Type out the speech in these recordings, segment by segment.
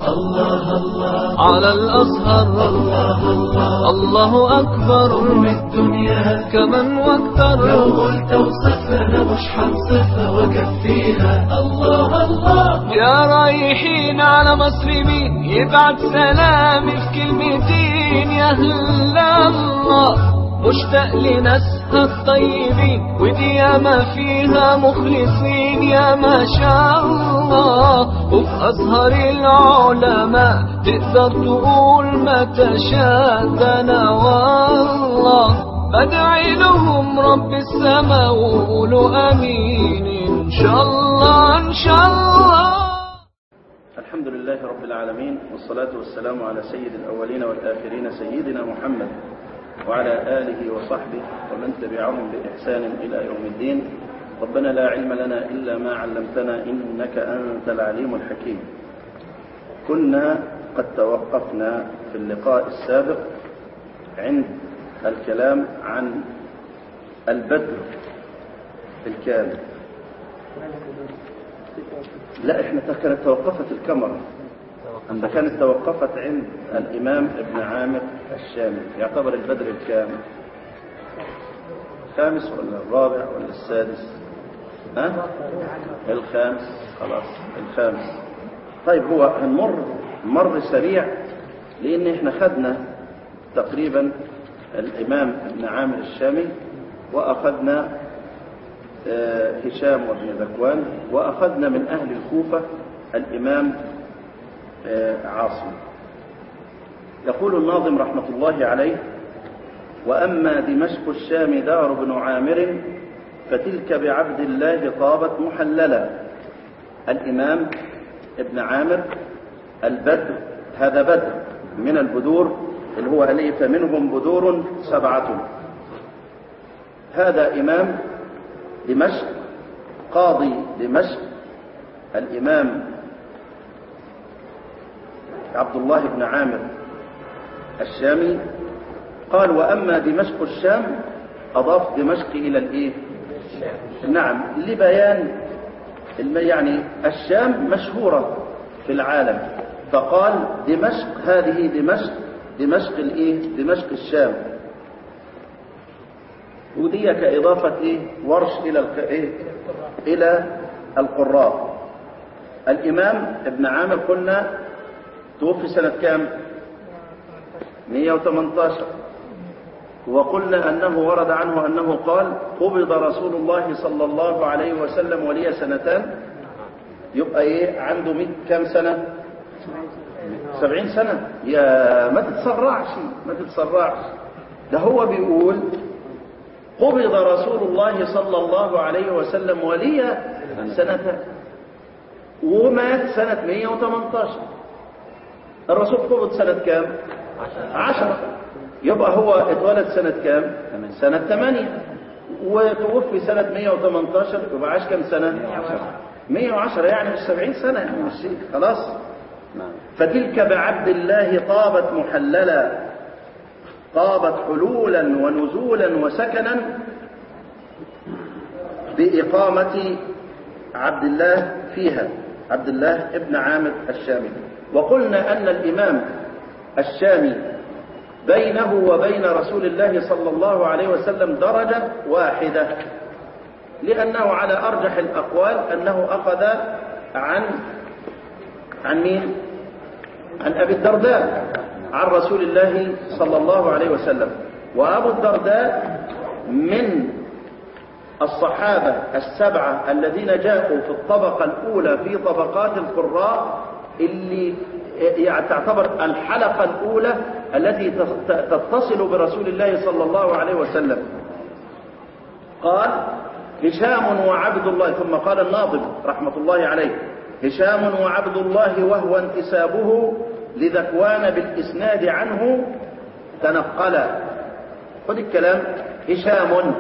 الله الله على الأزهر الله الله الله أكبر أم الدنيا كمن واكثر لو قلت وصفها مش حنصفها وكفيها الله الله يا رايحين على مسلمين يبعت سلامي في كلمتين يا هلا الله مشتاق لناسها الطيبين ودي ياما فيها مخلصين يا ما شاء الله وفي أزهر العلماء تقدر تقول ما تشاء ده أنا والله بدعي لهم رب السماء وقولوا أمين إن شاء الله إن شاء الله الحمد لله رب العالمين والصلاة والسلام على سيد الأولين والآخرين سيدنا محمد وعلى آله وصحبه ومن تبعهم بإحسان إلى يوم الدين ربنا لا علم لنا إلا ما علمتنا إنك أنت العليم الحكيم كنا قد توقفنا في اللقاء السابق عند الكلام عن البدر الكامل لا احنا كانت توقفت الكاميرا فكانت توقفت عند الإمام ابن عامر الشامي يعتبر البدر الكامل الخامس ولا الرابع ولا السادس ها الخامس خلاص الخامس طيب هو هنمر مر سريع لان احنا خدنا تقريبا الامام ابن عامر الشامي واخذنا آه، هشام وابن ذكوان واخذنا من اهل الكوفه الامام آه، عاصم يقول الناظم رحمه الله عليه واما دمشق الشام دار بن عامر فتلك بعبد الله طابت محللا الامام ابن عامر البدر هذا بدر من البدور اللي هو أليف منهم بدور سبعة هذا إمام دمشق قاضي دمشق الإمام عبد الله بن عامر الشامي قال وأما دمشق الشام أضاف دمشق إلى الإيه نعم لبيان الم- يعني الشام مشهورة في العالم فقال دمشق هذه دمشق دمشق الايه دمشق الشام ودي كإضافة إيه ورش إلى الق... إيه؟ إلى القراء الإمام ابن عامر قلنا توفي سنة كام 118 وقلنا أنه ورد عنه أنه قال قبض رسول الله صلى الله عليه وسلم ولي سنتان يبقى إيه عنده مئة كام سنة سبعين سنة يا ما تتسرعش ما تتسرعش ده هو بيقول قبض رسول الله صلى الله عليه وسلم ولي سنتان ومات سنة 118 الرسول قبض سنة كام عشرة يبقى هو اتولد سنة كام سنة 8 وتوفي سنة 118 يبقى عاش كام سنة 110 يعني مش 70 سنة يعني مش شيء خلاص فتلك بعبد الله طابت محللا طابت حلولا ونزولا وسكنا بإقامة عبد الله فيها عبد الله ابن عامر الشامي وقلنا أن الإمام الشامي بينه وبين رسول الله صلى الله عليه وسلم درجة واحدة لأنه على أرجح الأقوال أنه أخذ عن عن مين؟ عن أبي الدرداء عن رسول الله صلى الله عليه وسلم وأبو الدرداء من الصحابة السبعة الذين جاءوا في الطبقة الأولى في طبقات القراء اللي يعني تعتبر الحلقة الأولى التي تتصل برسول الله صلى الله عليه وسلم قال هشام وعبد الله ثم قال الناظم رحمة الله عليه هشام وعبد الله وهو انتسابه لذكوان بالإسناد عنه تنقلا خد الكلام هشام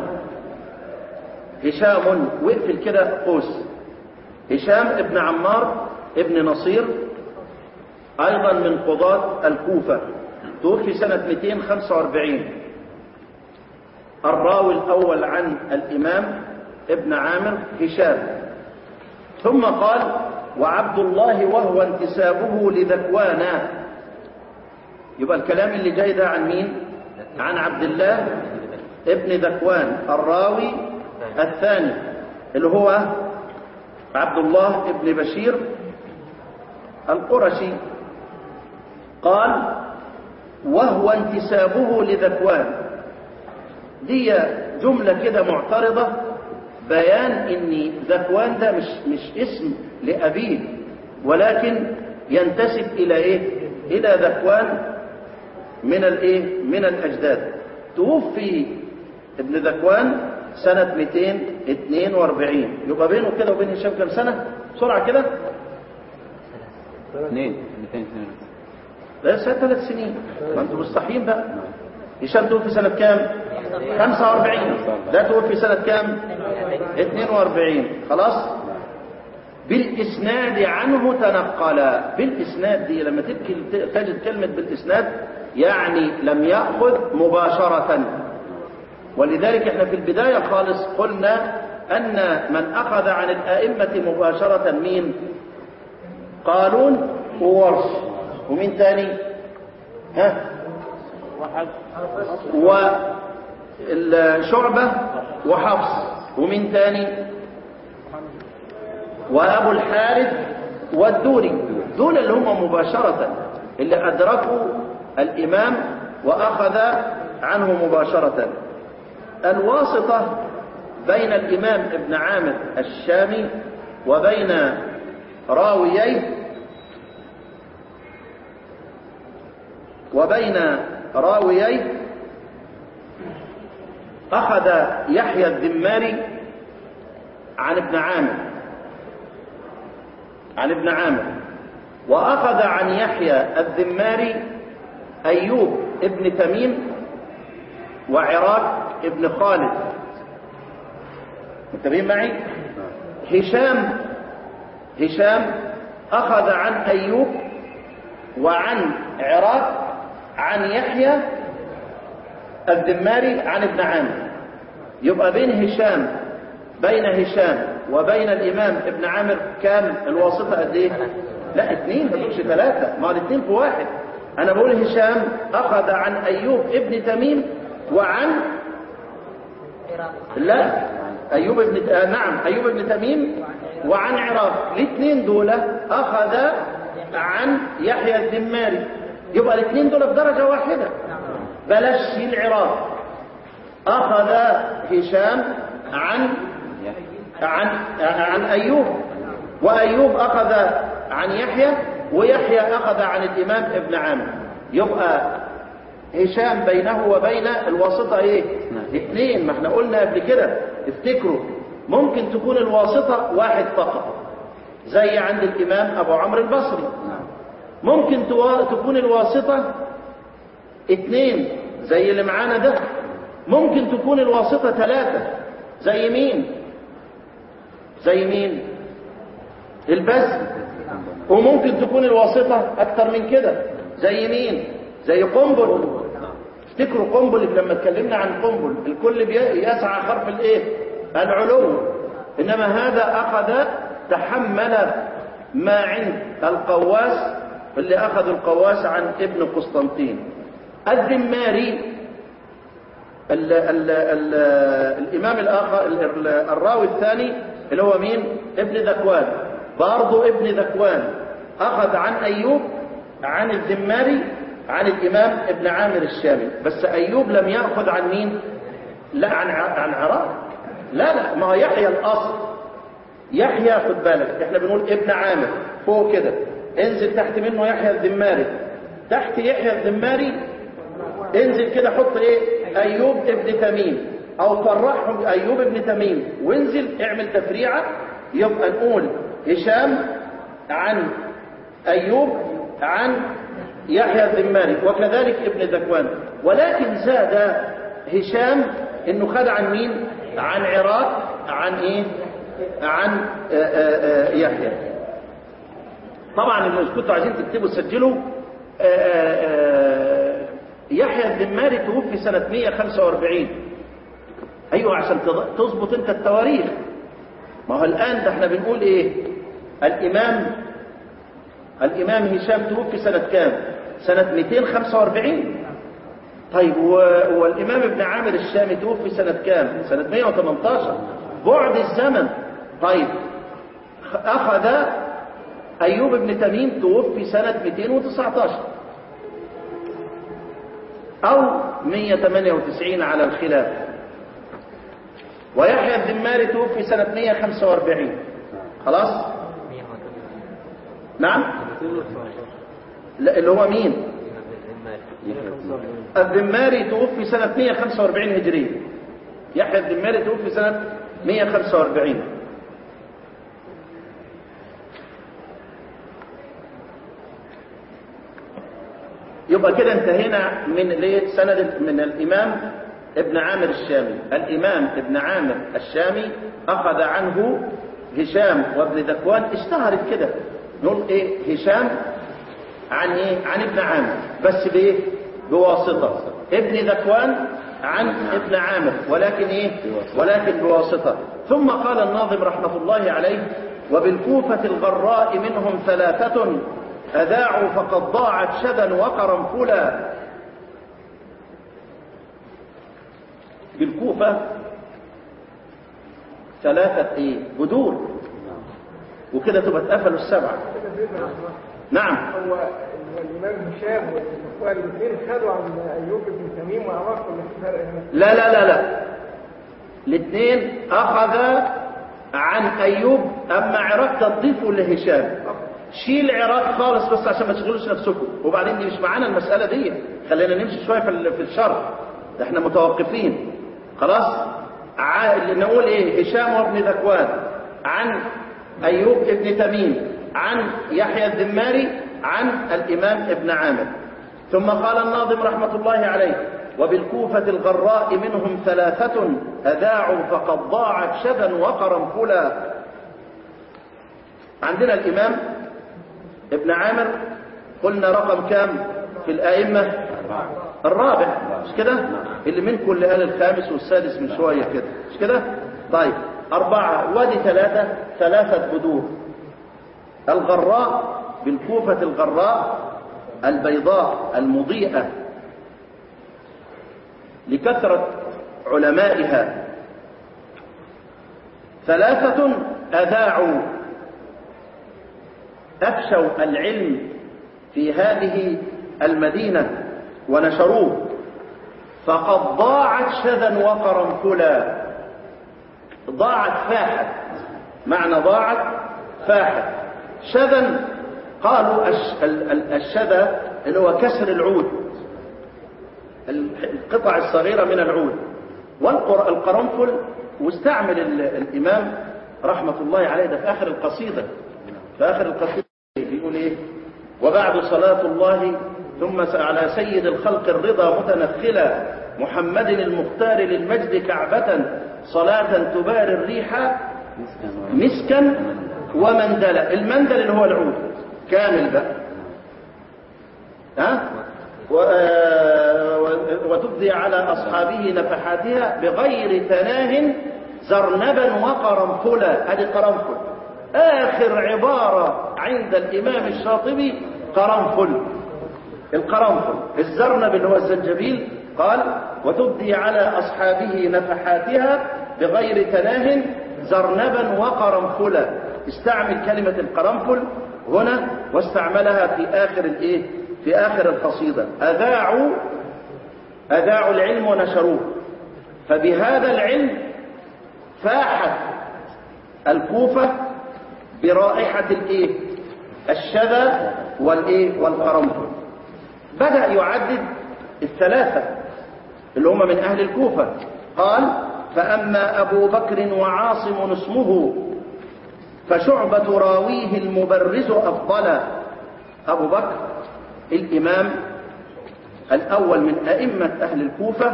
هشام واقفل كده قوس هشام ابن عمار ابن نصير أيضا من قضاة الكوفة توفي سنة 245 الراوي الأول عن الإمام ابن عامر هشام ثم قال وعبد الله وهو انتسابه لذكوان يبقى الكلام اللي جاي ده عن مين عن عبد الله ابن ذكوان الراوي الثاني اللي هو عبد الله ابن بشير القرشي قال وهو انتسابه لذكوان دي جملة كده معترضة بيان ان ذكوان ده مش, مش اسم لأبيه ولكن ينتسب إلى إيه؟ إلى ذكوان من الإيه؟ من الأجداد توفي ابن ذكوان سنة 242 يبقى بينه كده وبين هشام كم سنة؟ بسرعة كده اثنين 200 لا سنة ثلاث سنين ما انتم مستحيين بقى هشام توفي سنة كام 45 ده توفي سنة كام 42 خلاص بالإسناد عنه تنقل بالإسناد دي لما تبكي تجد كلمة بالإسناد يعني لم يأخذ مباشرة ولذلك احنا في البداية خالص قلنا أن من أخذ عن الآئمة مباشرة مين قالون وورش ومين تاني ها وشعبة وحفص ومين تاني وأبو الحارث والدوري دول اللي هم مباشرة اللي أدركوا الإمام وأخذ عنه مباشرة الواسطة بين الإمام ابن عامر الشامي وبين راوييه وبين راوييه أخذ يحيى الذماري عن ابن عامر عن ابن عامر وأخذ عن يحيى الذماري أيوب ابن تميم وعراق ابن خالد متابعين معي هشام هشام أخذ عن أيوب وعن عراق عن يحيى الذماري عن ابن عامر يبقى بين هشام بين هشام وبين الإمام ابن عامر كام الواسطة قد ايه لا اثنين ما تقولش ثلاثة ما الاثنين في واحد أنا بقول هشام أخذ عن أيوب ابن تميم وعن لا أيوب ابن آه نعم أيوب ابن تميم وعن عراق الاثنين دول أخذ عن يحيى الذماري يبقى الاثنين دول بدرجة واحدة بلاش العراق أخذ هشام عن عن عن أيوب وأيوب أخذ عن يحيى ويحيى أخذ عن الإمام ابن عامر يبقى هشام بينه وبين الواسطة ايه اثنين ما احنا قلنا قبل كده افتكروا ممكن تكون الواسطة واحد فقط زي عند الإمام أبو عمرو البصري ممكن توا- تكون الواسطة اثنين زي اللي معانا ده ممكن تكون الواسطة ثلاثة زي مين زي مين البزم وممكن تكون الواسطة أكتر من كده زي مين زي قنبل افتكروا قنبل لما اتكلمنا عن قنبل الكل بي- يسعى خرف الايه العلو انما هذا اخذ تحمل ما عند القواس اللي اخذ القواس عن ابن قسطنطين الذماري ال ال ال الامام الاخر ال- ال- الراوي الثاني اللي هو مين ابن ذكوان برضه ابن ذكوان اخذ عن ايوب عن الذماري عن الامام ابن عامر الشامي بس ايوب لم ياخذ عن مين لا عن ع- عن عراق لا لا ما هو يحيى الاصل يحيى خد بالك احنا بنقول ابن عامر فوق كده انزل تحت منه يحيى الذماري تحت يحيى الذماري انزل كده حط ايه ايوب ابن تميم او فرحهم ايوب ابن تميم وانزل اعمل تفريعه يبقى نقول هشام عن ايوب عن يحيى الذماري وكذلك ابن ذكوان ولكن زاد هشام انه خد عن مين عن عراق عن ايه عن آآ آآ يحيى طبعا اللي كنتوا عايزين تكتبوا سجلوا آآ آآ يحيى الذماري توفي سنة 145 أيوة عشان تض- تظبط أنت التواريخ ما هو الآن ده احنا بنقول إيه الإمام الإمام هشام توفي سنة كام سنة 245 طيب و- والإمام ابن عامر الشامي توفي سنة كام سنة 118 بعد الزمن طيب خ- أخذ أيوب بن تميم توفي سنة 219 أو 198 على الخلاف ويحيى الذماري توفي سنة 145 خلاص نعم لا اللي هو مين الذماري توفي سنة 145 هجرية يحيى الذماري توفي سنة 145 يبقى كده انتهينا من ليه سند من الإمام ابن عامر الشامي الإمام ابن عامر الشامي أخذ عنه هشام وابن ذكوان اشتهرت كده نقول ايه هشام عن ايه عن ابن عامر بس بايه بواسطة ابن ذكوان عن ابن عامر ولكن ايه ولكن بواسطة ثم قال الناظم رحمة الله عليه وبالكوفة الغراء منهم ثلاثة أذاعوا فقد ضاعت شذا وقرنفلا بالكوفة ثلاثة ايه بدور وكده تبقى اتقفلوا السبعة نعم هو الإمام هشام والإخوان الاثنين خدوا عن أيوب بن تميم وعرفوا إن في فرق هنا لا لا لا لا الاثنين أخذ عن أيوب أما عراق تضيفوا لهشام شيل عراق خالص بس عشان ما تشغلوش نفسكم وبعدين دي مش معانا المسألة دي خلينا نمشي شوية في ال- في الشرح ده احنا متوقفين خلاص ع- اللي نقول ايه هشام وابن ذكوان عن أيوب ابن تميم عن يحيى الذماري عن الإمام ابن عامر ثم قال الناظم رحمة الله عليه وبالكوفة الغراء منهم ثلاثة أذاعوا فقد ضاعت شذا وقرنفلا عندنا الإمام ابن عامر قلنا رقم كام في الآئمة الرابع مش كده اللي منكم اللي قال الخامس والسادس من شوية كده مش كده طيب أربعة وادي ثلاثة ثلاثة بدور الغراء بالكوفة الغراء البيضاء المضيئة لكثرة علمائها ثلاثة أذاعوا أفشوا العلم في هذه المدينة ونشروه فقد ضاعت شذا وقرنفلا ضاعت فاحت معنى ضاعت فاحت شذا قالوا الش- ال- ال- الشذا اللي هو كسر العود القطع الصغيرة من العود والقرنفل واستعمل ال- الإمام رحمة الله عليه ده في آخر القصيدة في آخر القصيدة بيقول إيه وبعد صلاة الله ثم س- على سيد الخلق الرضا متنفلا محمد المختار للمجد كعبة صلاة تباري الريح مسكا ومندلا المندل اللي هو العود كامل بقى ها و- آه، و- وتبدي على أصحابه نفحاتها بغير تناه زرنبا وقرنفلا هذه قرنفل آخر عبارة عند الإمام الشاطبي قرنفل القرنفل الزرنب اللي هو الزنجبيل قال وتبدي على أصحابه نفحاتها بغير تناه زرنبا وقرنفلا استعمل كلمة القرنفل هنا واستعملها في آخر الإيه؟ في آخر القصيدة أذاعوا أذاعوا العلم ونشروه فبهذا العلم فاحت الكوفة برائحة الإيه؟ الشذا والإيه؟ والقرنفل بدأ يعدد الثلاثة اللي هم من أهل الكوفة قال فأما أبو بكر وعاصم اسمه فشعبة راويه المبرز أفضلا أبو بكر الإمام الأول من أئمة أهل الكوفة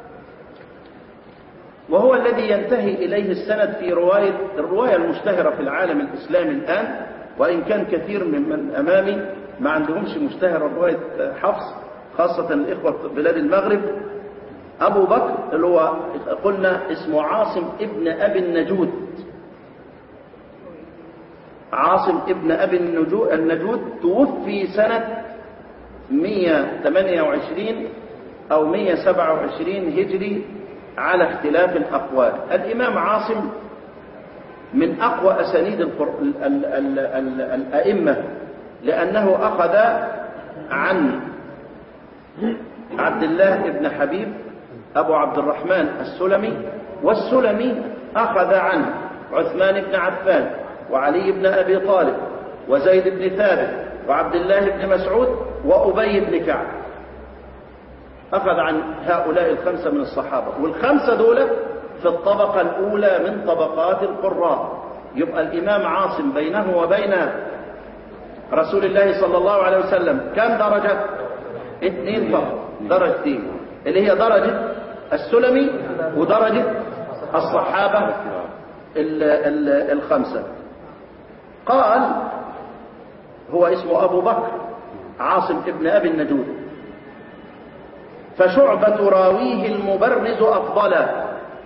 وهو الذي ينتهي إليه السند في رواية الرواية المشتهرة في العالم الإسلامي الآن وإن كان كثير ممن أمامي ما عندهمش مشتهرة رواية حفص خاصة الإخوة بلاد المغرب أبو بكر اللي هو قلنا اسمه عاصم ابن أبي النجود عاصم ابن أبي النجو- النجود توفي سنة 128 أو 127 هجري على اختلاف الأقوال الإمام عاصم من أقوى أسانيد القر- ال- ال- ال- ال- الأئمة لأنه أخذ عن عبد الله بن حبيب أبو عبد الرحمن السلمي والسلمي أخذ عنه عثمان بن عفان وعلي بن أبي طالب وزيد بن ثابت وعبد الله بن مسعود وأبي بن كعب أخذ عن هؤلاء الخمسة من الصحابة والخمسة دول في الطبقة الأولى من طبقات القراء يبقى الإمام عاصم بينه وبين رسول الله صلى الله عليه وسلم كم درجة؟ اثنين فقط درجتين اللي هي درجة السلمي ودرجة الصحابة ال- ال- الخمسة قال هو اسمه أبو بكر عاصم ابن أبي النجود فشعبة راويه المبرز أفضلا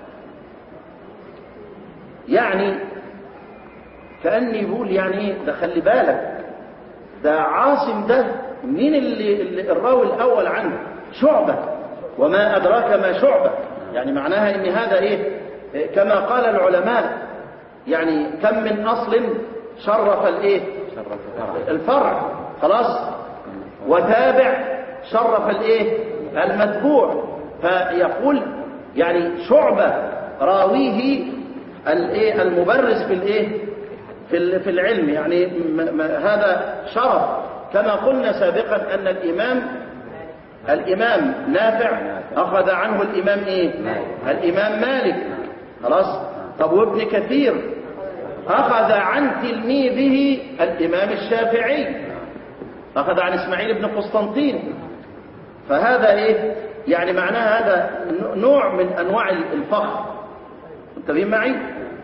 يعني كأني بقول يعني ايه ده خلي بالك ده عاصم ده مين اللي, اللي الراوي الأول عنه شعبة وما أدراك ما شعبة يعني معناها ان هذا ايه إيه، كما قال العلماء يعني كم من أصل شرف الايه الفرع خلاص وتابع شرف الايه المتبوع فيقول يعني شعبة راويه الايه المبرز في الايه في ال- في العلم يعني م- م- هذا شرف كما قلنا سابقا ان الامام الامام نافع اخذ عنه الامام ايه الامام مالك خلاص طب وابن كثير اخذ عن تلميذه الامام الشافعي أخذ عن إسماعيل بن قسطنطين فهذا إيه يعني معناه هذا نوع من أنواع الفخر انتبهين معي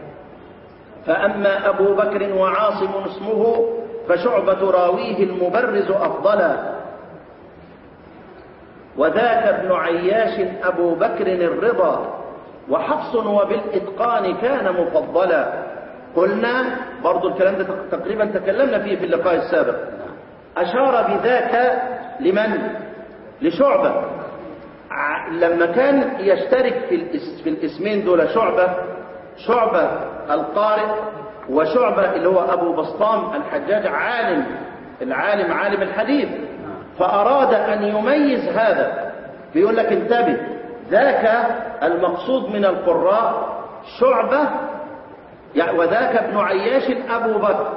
فأما أبو بكر وعاصم اسمه فشعبة راويه المبرز أفضلا وذاك ابن عياش أبو بكر الرضا وحفص وبالإتقان كان مفضلا قلنا برضو الكلام ده تقريبا تكلمنا فيه في اللقاء السابق أشار بذاك لمن؟ لشعبة ع- لما كان يشترك في, الاس في الاسمين دول شعبة شعبة القارئ وشعبة اللي هو أبو بسطام الحجاج عالم العالم عالم الحديث فأراد أن يميز هذا بيقول لك انتبه ذاك المقصود من القراء شعبة يعني وذاك ابن عياش أبو بكر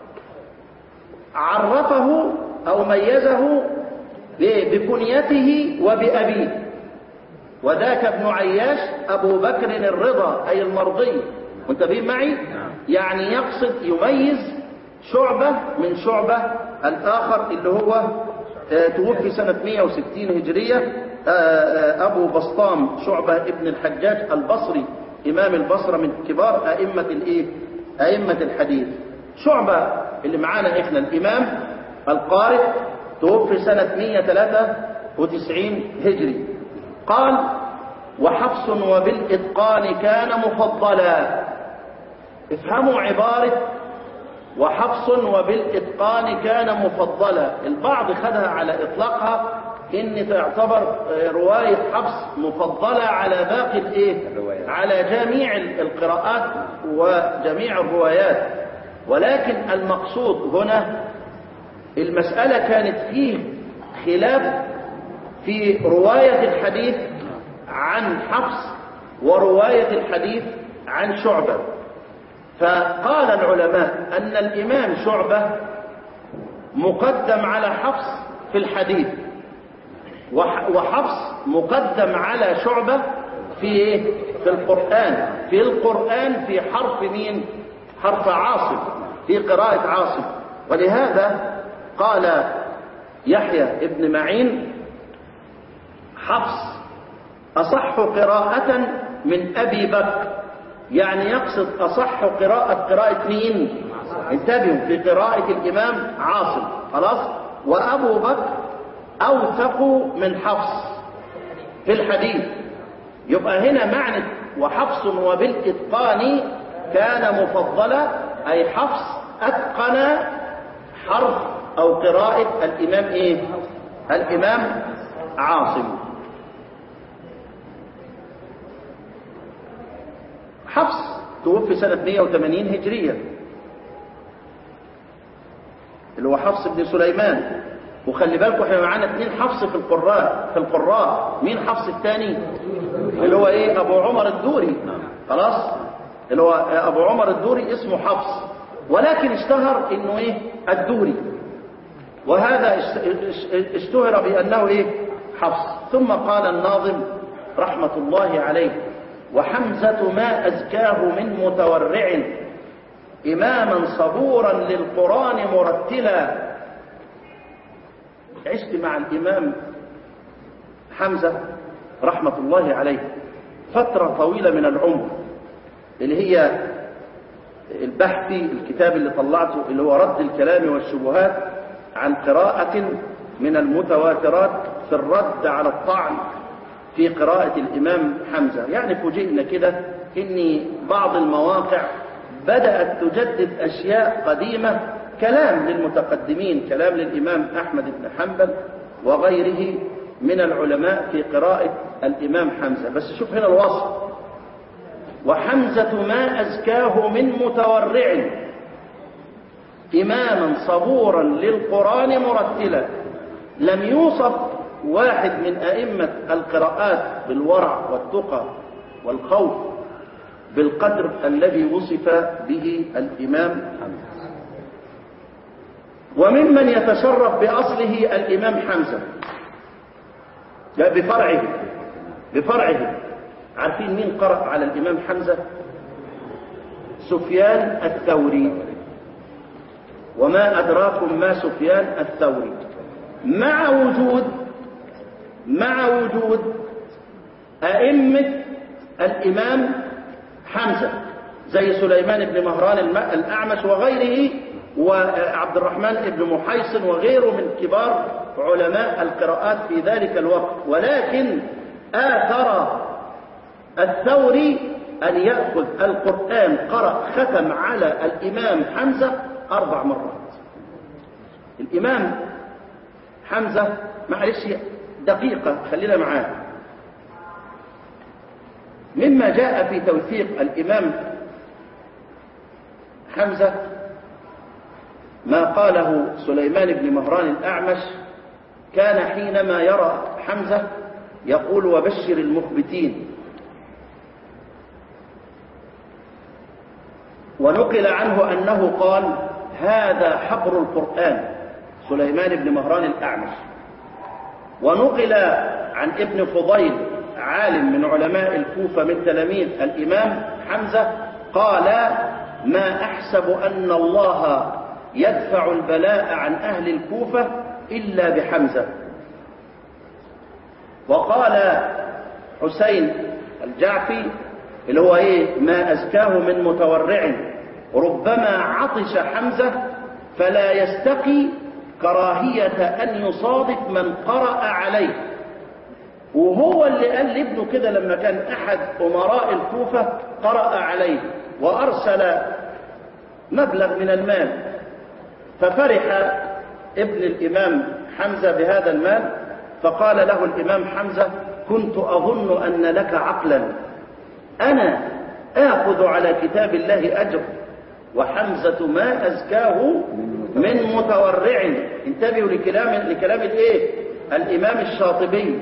عرفه أو ميزه ليه؟ بكنيته وبأبيه وذاك ابن عياش أبو بكر الرضا أي المرضي منتبهين معي يعني يقصد يميز شعبة من شعبة الآخر اللي هو آه، توفي سنة 160 هجرية آه، آه، أبو بسطام شعبة ابن الحجاج البصري إمام البصرة من كبار أئمة الإيه؟ أئمة الحديث شعبة اللي معانا إحنا الإمام القارئ توفي سنة 193 هجري قال وحفص وبالإتقان كان مفضلا افهموا عبارة وحفص وبالإتقان كان مفضلا البعض خدها على إطلاقها إن تعتبر آه، رواية حفص مفضلة على باقي الإيه؟ الروايات. على جميع القراءات وجميع الروايات ولكن المقصود هنا المسألة كانت فيه خلاف في رواية الحديث عن حفص ورواية الحديث عن شعبة فقال العلماء أن الإمام شعبة مقدم على حفص في الحديث وح- وحفص مقدم على شعبة في إيه؟ في القرآن في القرآن في حرف مين حرف عاصم في قراءة عاصم ولهذا قال يحيى ابن معين حفص أصح قراءة من أبي بكر يعني يقصد أصح قراءة قراءة مين انتبهوا في قراءة الإمام عاصم خلاص وأبو بكر أوثق من حفص في الحديث يبقى هنا معنى وحفص وبالإتقان كان مفضلا أي حفص أتقن حرف أو قراءة الإمام إيه الإمام عاصم حفص توفي سنة 180 هجرية اللي هو حفص بن سليمان وخلي بالكم احنا معانا اثنين حفص في القراء في القراء مين حفص الثاني اللي هو ايه ابو عمر الدوري خلاص اللي هو ابو عمر الدوري اسمه حفص ولكن اشتهر انه ايه الدوري وهذا اشتهر بانه ايه حفص ثم قال الناظم رحمة الله عليه وحمزة ما أزكاه من متورع إماما صبورا للقرآن مرتلا عشت مع الإمام حمزة رحمة الله عليه فترة طويلة من العمر اللي هي البحثي الكتاب اللي طلعته اللي هو رد الكلام والشبهات عن قراءة من المتواترات في الرد على الطعن في قراءة الإمام حمزة يعني فوجئنا كده إن بعض المواقع بدأت تجدد أشياء قديمة كلام للمتقدمين كلام للإمام أحمد بن حنبل وغيره من العلماء في قراءة الإمام حمزة بس شوف هنا الوصف وحمزة ما أزكاه من متورع إماما صبورا للقرآن مرتلا لم يوصف واحد من أئمة القراءات بالورع والتقى والخوف بالقدر الذي وصف به الإمام حمزة وممن يتشرف بأصله الإمام حمزة لا بفرعه بفرعه عارفين مين قرأ على الإمام حمزة سفيان الثوري وما أدراكم ما سفيان الثوري مع وجود مع وجود أئمة الإمام حمزة زي سليمان بن مهران الأعمش وغيره وعبد الرحمن بن محيصن وغيره من كبار علماء القراءات في ذلك الوقت ولكن آثر الثوري أن يأخذ القرآن قرأ ختم على الإمام حمزة أربع مرات الإمام حمزة معلش دقيقة خلينا معاه مما جاء في توثيق الإمام حمزة ما قاله سليمان بن مهران الأعمش كان حينما يرى حمزة يقول وبشر المخبتين ونقل عنه أنه قال هذا حبر القرآن سليمان بن مهران الأعمش ونقل عن ابن فضيل عالم من علماء الكوفة من تلاميذ الإمام حمزة قال ما أحسب أن الله يدفع البلاء عن أهل الكوفة إلا بحمزة وقال حسين الجعفي اللي هو ايه ما أزكاه من متورع ربما عطش حمزة فلا يستقي كراهية أن يصادف من قرأ عليه وهو اللي قال لابنه كده لما كان أحد أمراء الكوفة قرأ عليه وأرسل مبلغ من المال ففرح ابن الإمام حمزة بهذا المال فقال له الإمام حمزة كنت أظن أن لك عقلا أنا آخذ على كتاب الله أجر وحمزة ما أزكاه من متورع انتبهوا لكلام لكلام الايه الإمام الشاطبي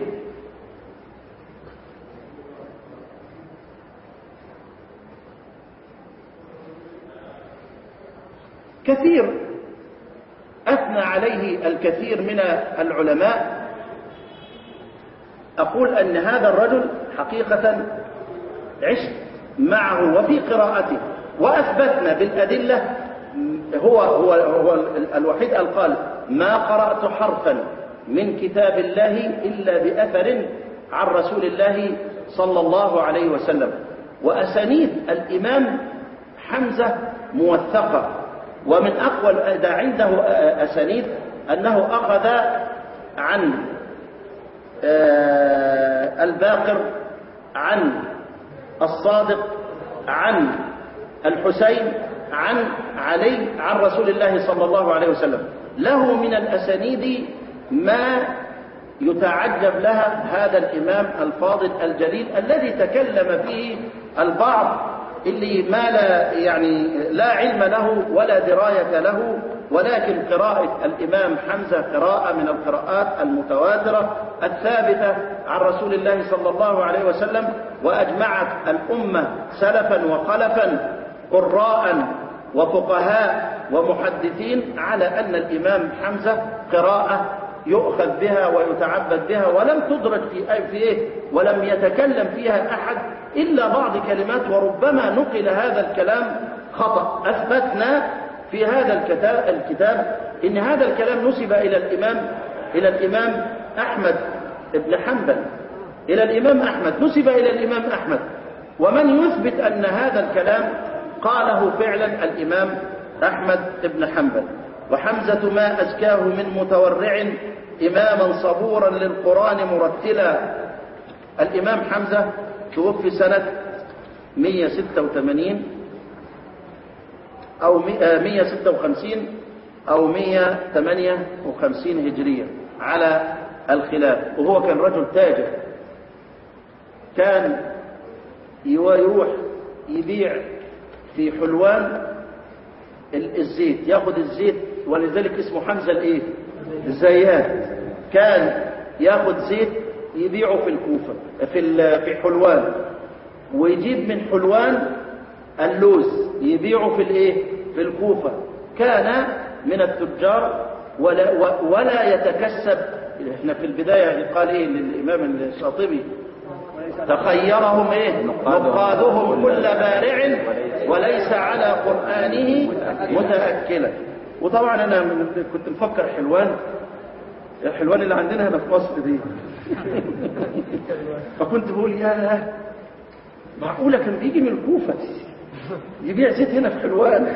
كثير أثنى عليه الكثير من العلماء أقول أن هذا الرجل حقيقة عشت معه وفي قراءته وأثبتنا بالأدلة هو, هو, هو الوحيد القال ما قرأت حرفا من كتاب الله إلا بأثر عن رسول الله صلى الله عليه وسلم وأسانيد الإمام حمزة موثقة ومن أقوى ده عنده أسانيد أنه أخذ عن الباقر عن الصادق عن الحسين عن علي عن رسول الله صلى الله عليه وسلم له من الأسانيد ما يتعجب لها هذا الإمام الفاضل الجليل الذي تكلم فيه البعض اللي ما لا يعني لا علم له ولا دراية له ولكن قراءة الإمام حمزة قراءة من القراءات المتواترة الثابتة عن رسول الله صلى الله عليه وسلم وأجمعت الأمة سلفا وخلفا قراء وفقهاء ومحدثين على أن الإمام حمزة قراءة يؤخذ بها ويتعبد بها ولم تدرج في أي في إيه ولم يتكلم فيها أحد إلا بعض كلمات وربما نقل هذا الكلام خطأ أثبتنا في هذا الكتاب, الكتاب إن هذا الكلام نسب إلى الإمام إلى الإمام أحمد بن حنبل إلى الإمام أحمد نسب إلى الإمام أحمد ومن يثبت أن هذا الكلام قاله فعلا الإمام أحمد بن حنبل وحمزة ما أزكاه من متورع إماما صبورا للقرآن مرتلا الإمام حمزة توفي سنة 186 أو 156 أو 158 هجرية على الخلاف وهو كان رجل تاجر كان يروح يبيع في حلوان الزيت ياخد الزيت ولذلك اسمه حمزة الايه الزيات كان ياخد زيت يبيعه في الكوفة في في حلوان ويجيب من حلوان اللوز يبيعه في الايه في الكوفة كان من التجار ولا ولا يتكسب احنا في البداية قال ايه للامام الشاطبي تخيرهم ايه نقادهم كل بارع وليس على قرآنه متأكلا وطبعا انا كنت مفكر حلوان الحلوان اللي عندنا هنا في مصر دي فكنت بقول يا معقولة كان بيجي من الكوفة يبيع زيت هنا في حلوان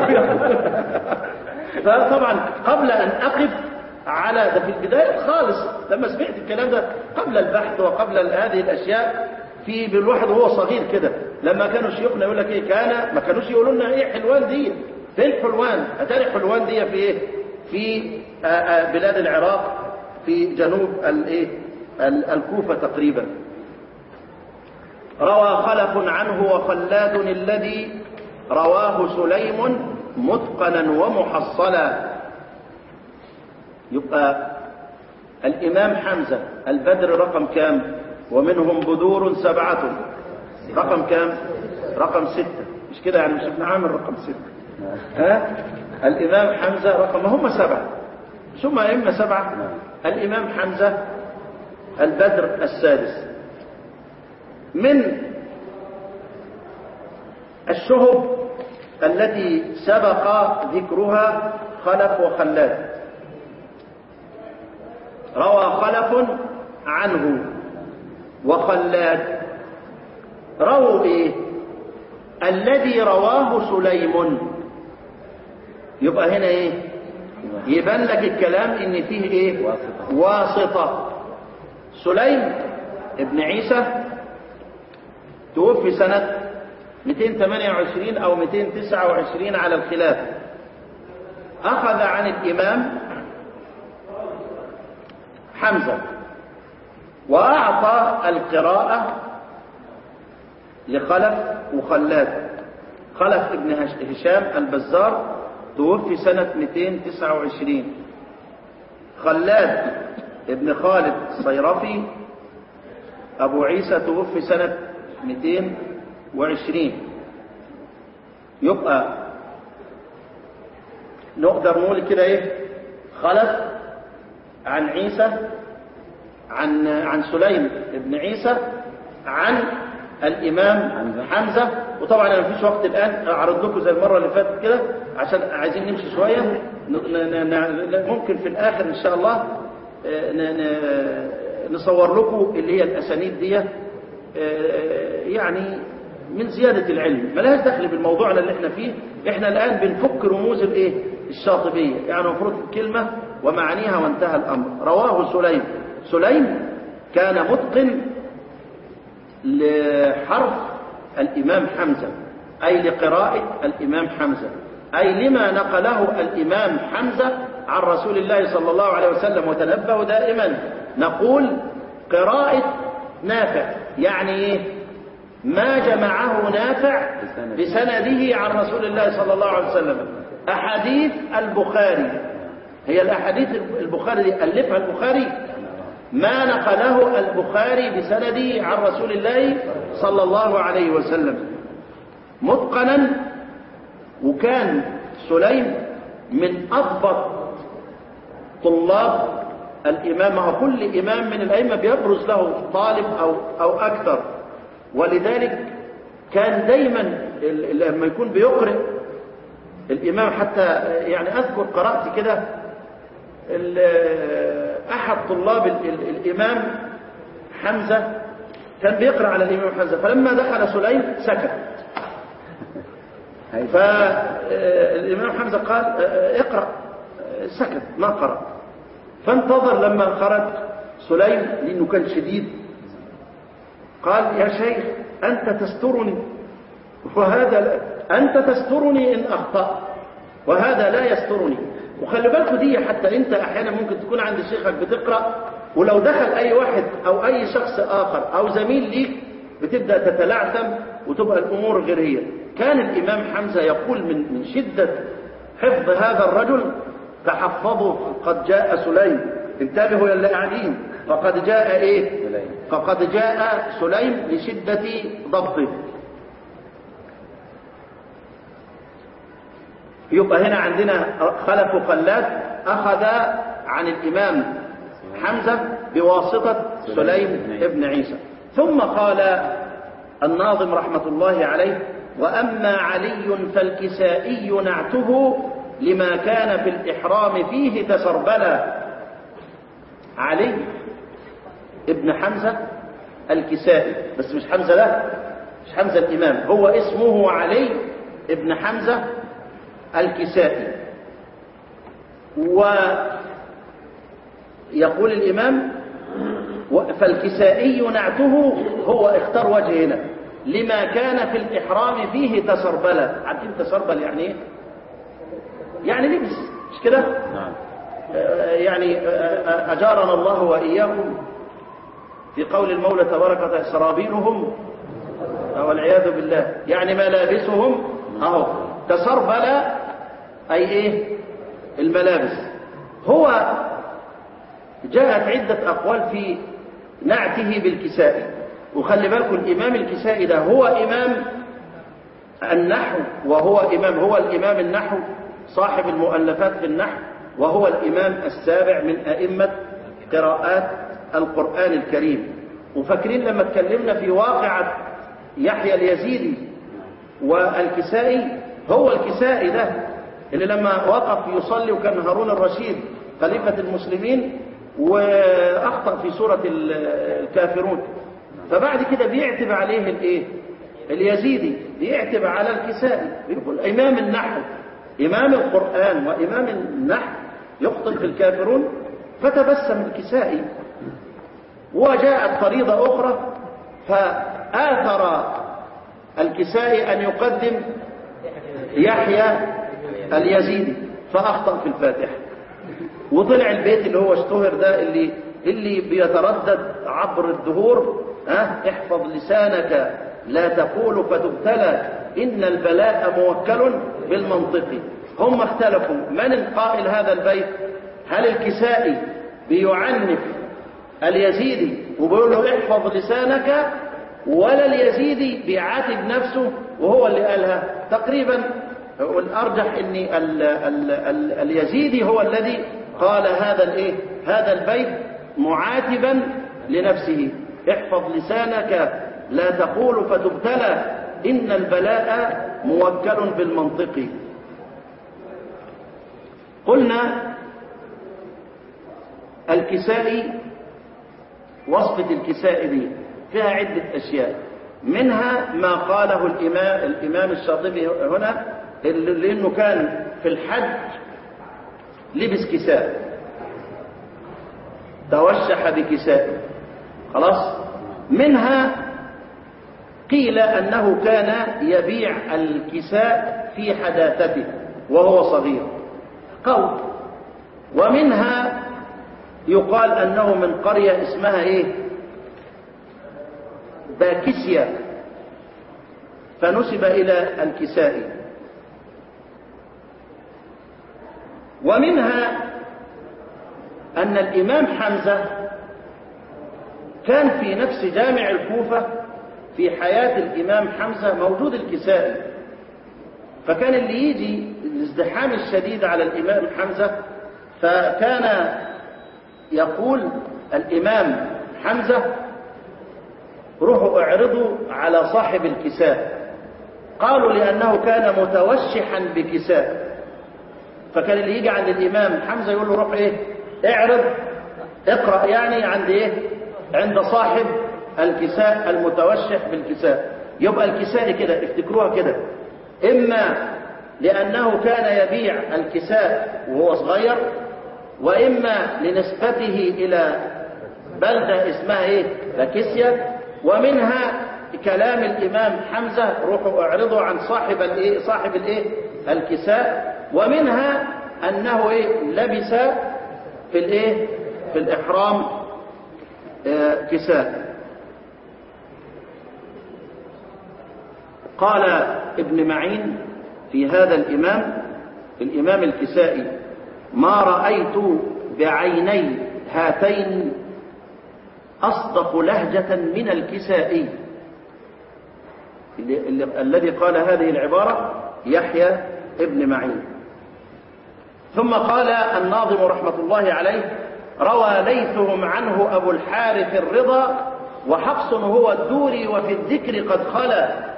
فطبعا قبل ان اقف على ده في البداية خالص لما سمعت الكلام ده قبل البحث وقبل هذه الأشياء في بالواحد وهو صغير كده لما كانوا شيوخنا يقول لك ايه كان ما كانوش يقولوا لنا ايه حلوان دي فين حلوان اتاري حلوان دي في ايه في آآ آآ بلاد العراق في جنوب الايه الكوفة تقريبا روى خلف عنه وخلاد الذي رواه سليم متقنا ومحصلا يبقى الإمام حمزة البدر رقم كام ومنهم بدور سبعة رقم كام رقم ستة مش كده يعني مش ابن عامر رقم ستة ها الإمام حمزة رقم هم سبعة ثم إما سبعة الإمام حمزة البدر السادس من الشهب التي سبق ذكرها خلف وخلاد روى خلف عنه وخلاد رووا ايه الذي رواه سليم يبقى هنا ايه يبان لك الكلام ان فيه ايه واسطة, واسطة. سليم ابن عيسى توفي سنة 228 او 229 على الخلاف اخذ عن الامام حمزة وأعطى القراءة لخلف وخلاد خلف ابن هشام البزار توفي سنة 229 خلاد ابن خالد الصيرفي أبو عيسى توفي سنة 220 يبقى نقدر نقول كده ايه خلف عن عيسى عن عن سليم بن عيسى عن الإمام حمزة وطبعا أنا مفيش وقت الآن أعرض لكم زي المرة اللي فاتت كده عشان عايزين نمشي شوية ممكن في الآخر إن شاء الله نصور لكم اللي هي الأسانيد دي يعني من زيادة العلم ملهاش دخل بالموضوع اللي احنا فيه احنا الآن بنفك رموز الايه الشاطبية يعني مفروض الكلمة ومعانيها وانتهى الأمر رواه سليم سليم كان متقن لحرف الإمام حمزة أي لقراءة الإمام حمزة أي لما نقله الإمام حمزة عن رسول الله صلى الله عليه وسلم وتنبه دائما نقول قراءة نافع يعني إيه؟ ما جمعه نافع بسنده عن رسول الله صلى الله عليه وسلم أحاديث البخاري هي الأحاديث البخاري دي ألفها البخاري ما نقله البخاري بسنده عن رسول الله صلى الله عليه وسلم متقنا وكان سليم من أضبط طلاب الإمام هو كل إمام من الأئمة بيبرز له طالب أو, أو أكثر ولذلك كان دايما ال- لما يكون بيقرئ الإمام حتى يعني أذكر قرأت كده ال- أحد طلاب ال- ال- الإمام حمزة كان بيقرأ على الإمام حمزة فلما دخل سليم سكت فالإمام حمزة قال اقرأ سكت ما قرأ فانتظر لما خرج سليم لأنه كان شديد قال يا شيخ أنت تسترني وهذا لا أنت تسترني إن أخطأت وهذا لا يسترني وخلي بالكوا دي حتى أنت أحيانا ممكن تكون عند شيخك بتقرأ ولو دخل أي واحد أو أي شخص آخر أو زميل ليك بتبدأ تتلعثم وتبقى الأمور غير هي كان الإمام حمزة يقول من من شدة حفظ هذا الرجل تحفظوا قد جاء سليم انتبهوا يا اللي قاعدين فقد جاء ايه فقد جاء سليم لشدة ضبطه يبقى هنا عندنا خلف وخلاف أخذ عن الإمام حمزة بواسطة سليم ابن عيسى ثم قال الناظم رحمة الله عليه وأما علي فالكسائي نعته لما كان في الإحرام فيه تسربلا علي ابن حمزة الكسائي بس مش حمزة لا مش حمزة الإمام هو اسمه علي ابن حمزة الكسائي ويقول الإمام فالكسائي نعته هو اختار وجه هنا لما كان في الإحرام فيه تسربلا عارفين تسربل يعني ايه يعني لبس مش كده نعم آه، يعني آه، أجارنا الله وإياكم في قول المولى تبارك وتعالى سرابيلهم والعياذ بالله يعني ملابسهم اهو تسربل أي إيه الملابس هو جاءت عدة أقوال في نعته بالكسائي وخلي بالكم الإمام الكسائي ده هو إمام النحو وهو إمام هو الإمام النحو صاحب المؤلفات في النحو وهو الإمام السابع من أئمة قراءات القرآن الكريم وفاكرين لما اتكلمنا في واقعة يحيى اليزيدي والكسائي هو الكسائي ده اللي لما وقف يصلي وكان هارون الرشيد خليفة المسلمين وأخطأ في سورة الكافرون فبعد كده بيعتب عليه الايه اليزيدي بيعتب على الكسائي بيقول إمام النحو إمام القرآن وإمام النحو يخطئ في الكافرون فتبسم الكسائي وجاءت فريضة أخرى فآثر الكسائي أن يقدم يحيى اليزيدي فأخطأ في الفاتحة وطلع البيت اللي هو اشتهر ده اللي اللي بيتردد عبر الدهور ها احفظ لسانك لا تقول فتبتلى إن البلاء موكل بالمنطق هم اختلفوا من القائل هذا البيت هل الكسائي بيعنف اليزيدي وبيقول له احفظ لسانك ولا اليزيدي بيعاتب نفسه وهو اللي قالها تقريبا الارجح ان ال ال ال اليزيدي هو الذي قال هذا الايه هذا البيت معاتبا لنفسه احفظ لسانك لا تقول فتبتلى ان البلاء موكل بالمنطق قلنا الكسائي وصفة الكسائي دي فيها عدة أشياء منها ما قاله الإمام, الإمام الشاطبي هنا لأنه كان في الحج لبس كساء توشح بكساء خلاص منها قيل أنه كان يبيع الكساء في حداثته وهو صغير قول ومنها يقال أنه من قرية اسمها إيه باكسيا فنسب إلى الكسائي ومنها أن الإمام حمزة كان في نفس جامع الكوفة في حياة الإمام حمزة موجود الكسائي فكان اللي يجي الازدحام الشديد على الإمام حمزة فكان يقول الإمام حمزة روحوا اعرضوا على صاحب الكساء قالوا لأنه كان متوشحا بكساء فكان اللي يجي عند الإمام حمزة يقول له روح إيه اعرض اقرأ يعني عند إيه عند صاحب الكساء المتوشح بالكساء يبقى الكساء كده افتكروها كده إما لأنه كان يبيع الكساء وهو صغير وإما لنسبته إلى بلدة اسمها إيه باكسيا ومنها كلام الإمام حمزة روحوا اعرضوا عن صاحب الإيه صاحب الإيه الكساء ومنها أنه إيه لبس في الإيه في الإحرام آه كساء قال ابن معين في هذا الإمام الإمام الكسائي ما رأيت بعيني هاتين أصدق لهجة من الكسائي اللي اللي الذي قال هذه العبارة يحيى ابن معين ثم قال الناظم رحمة الله عليه روى ليثهم عنه أبو الحارث الرضا وحفص هو الدوري وفي الذكر قد خلا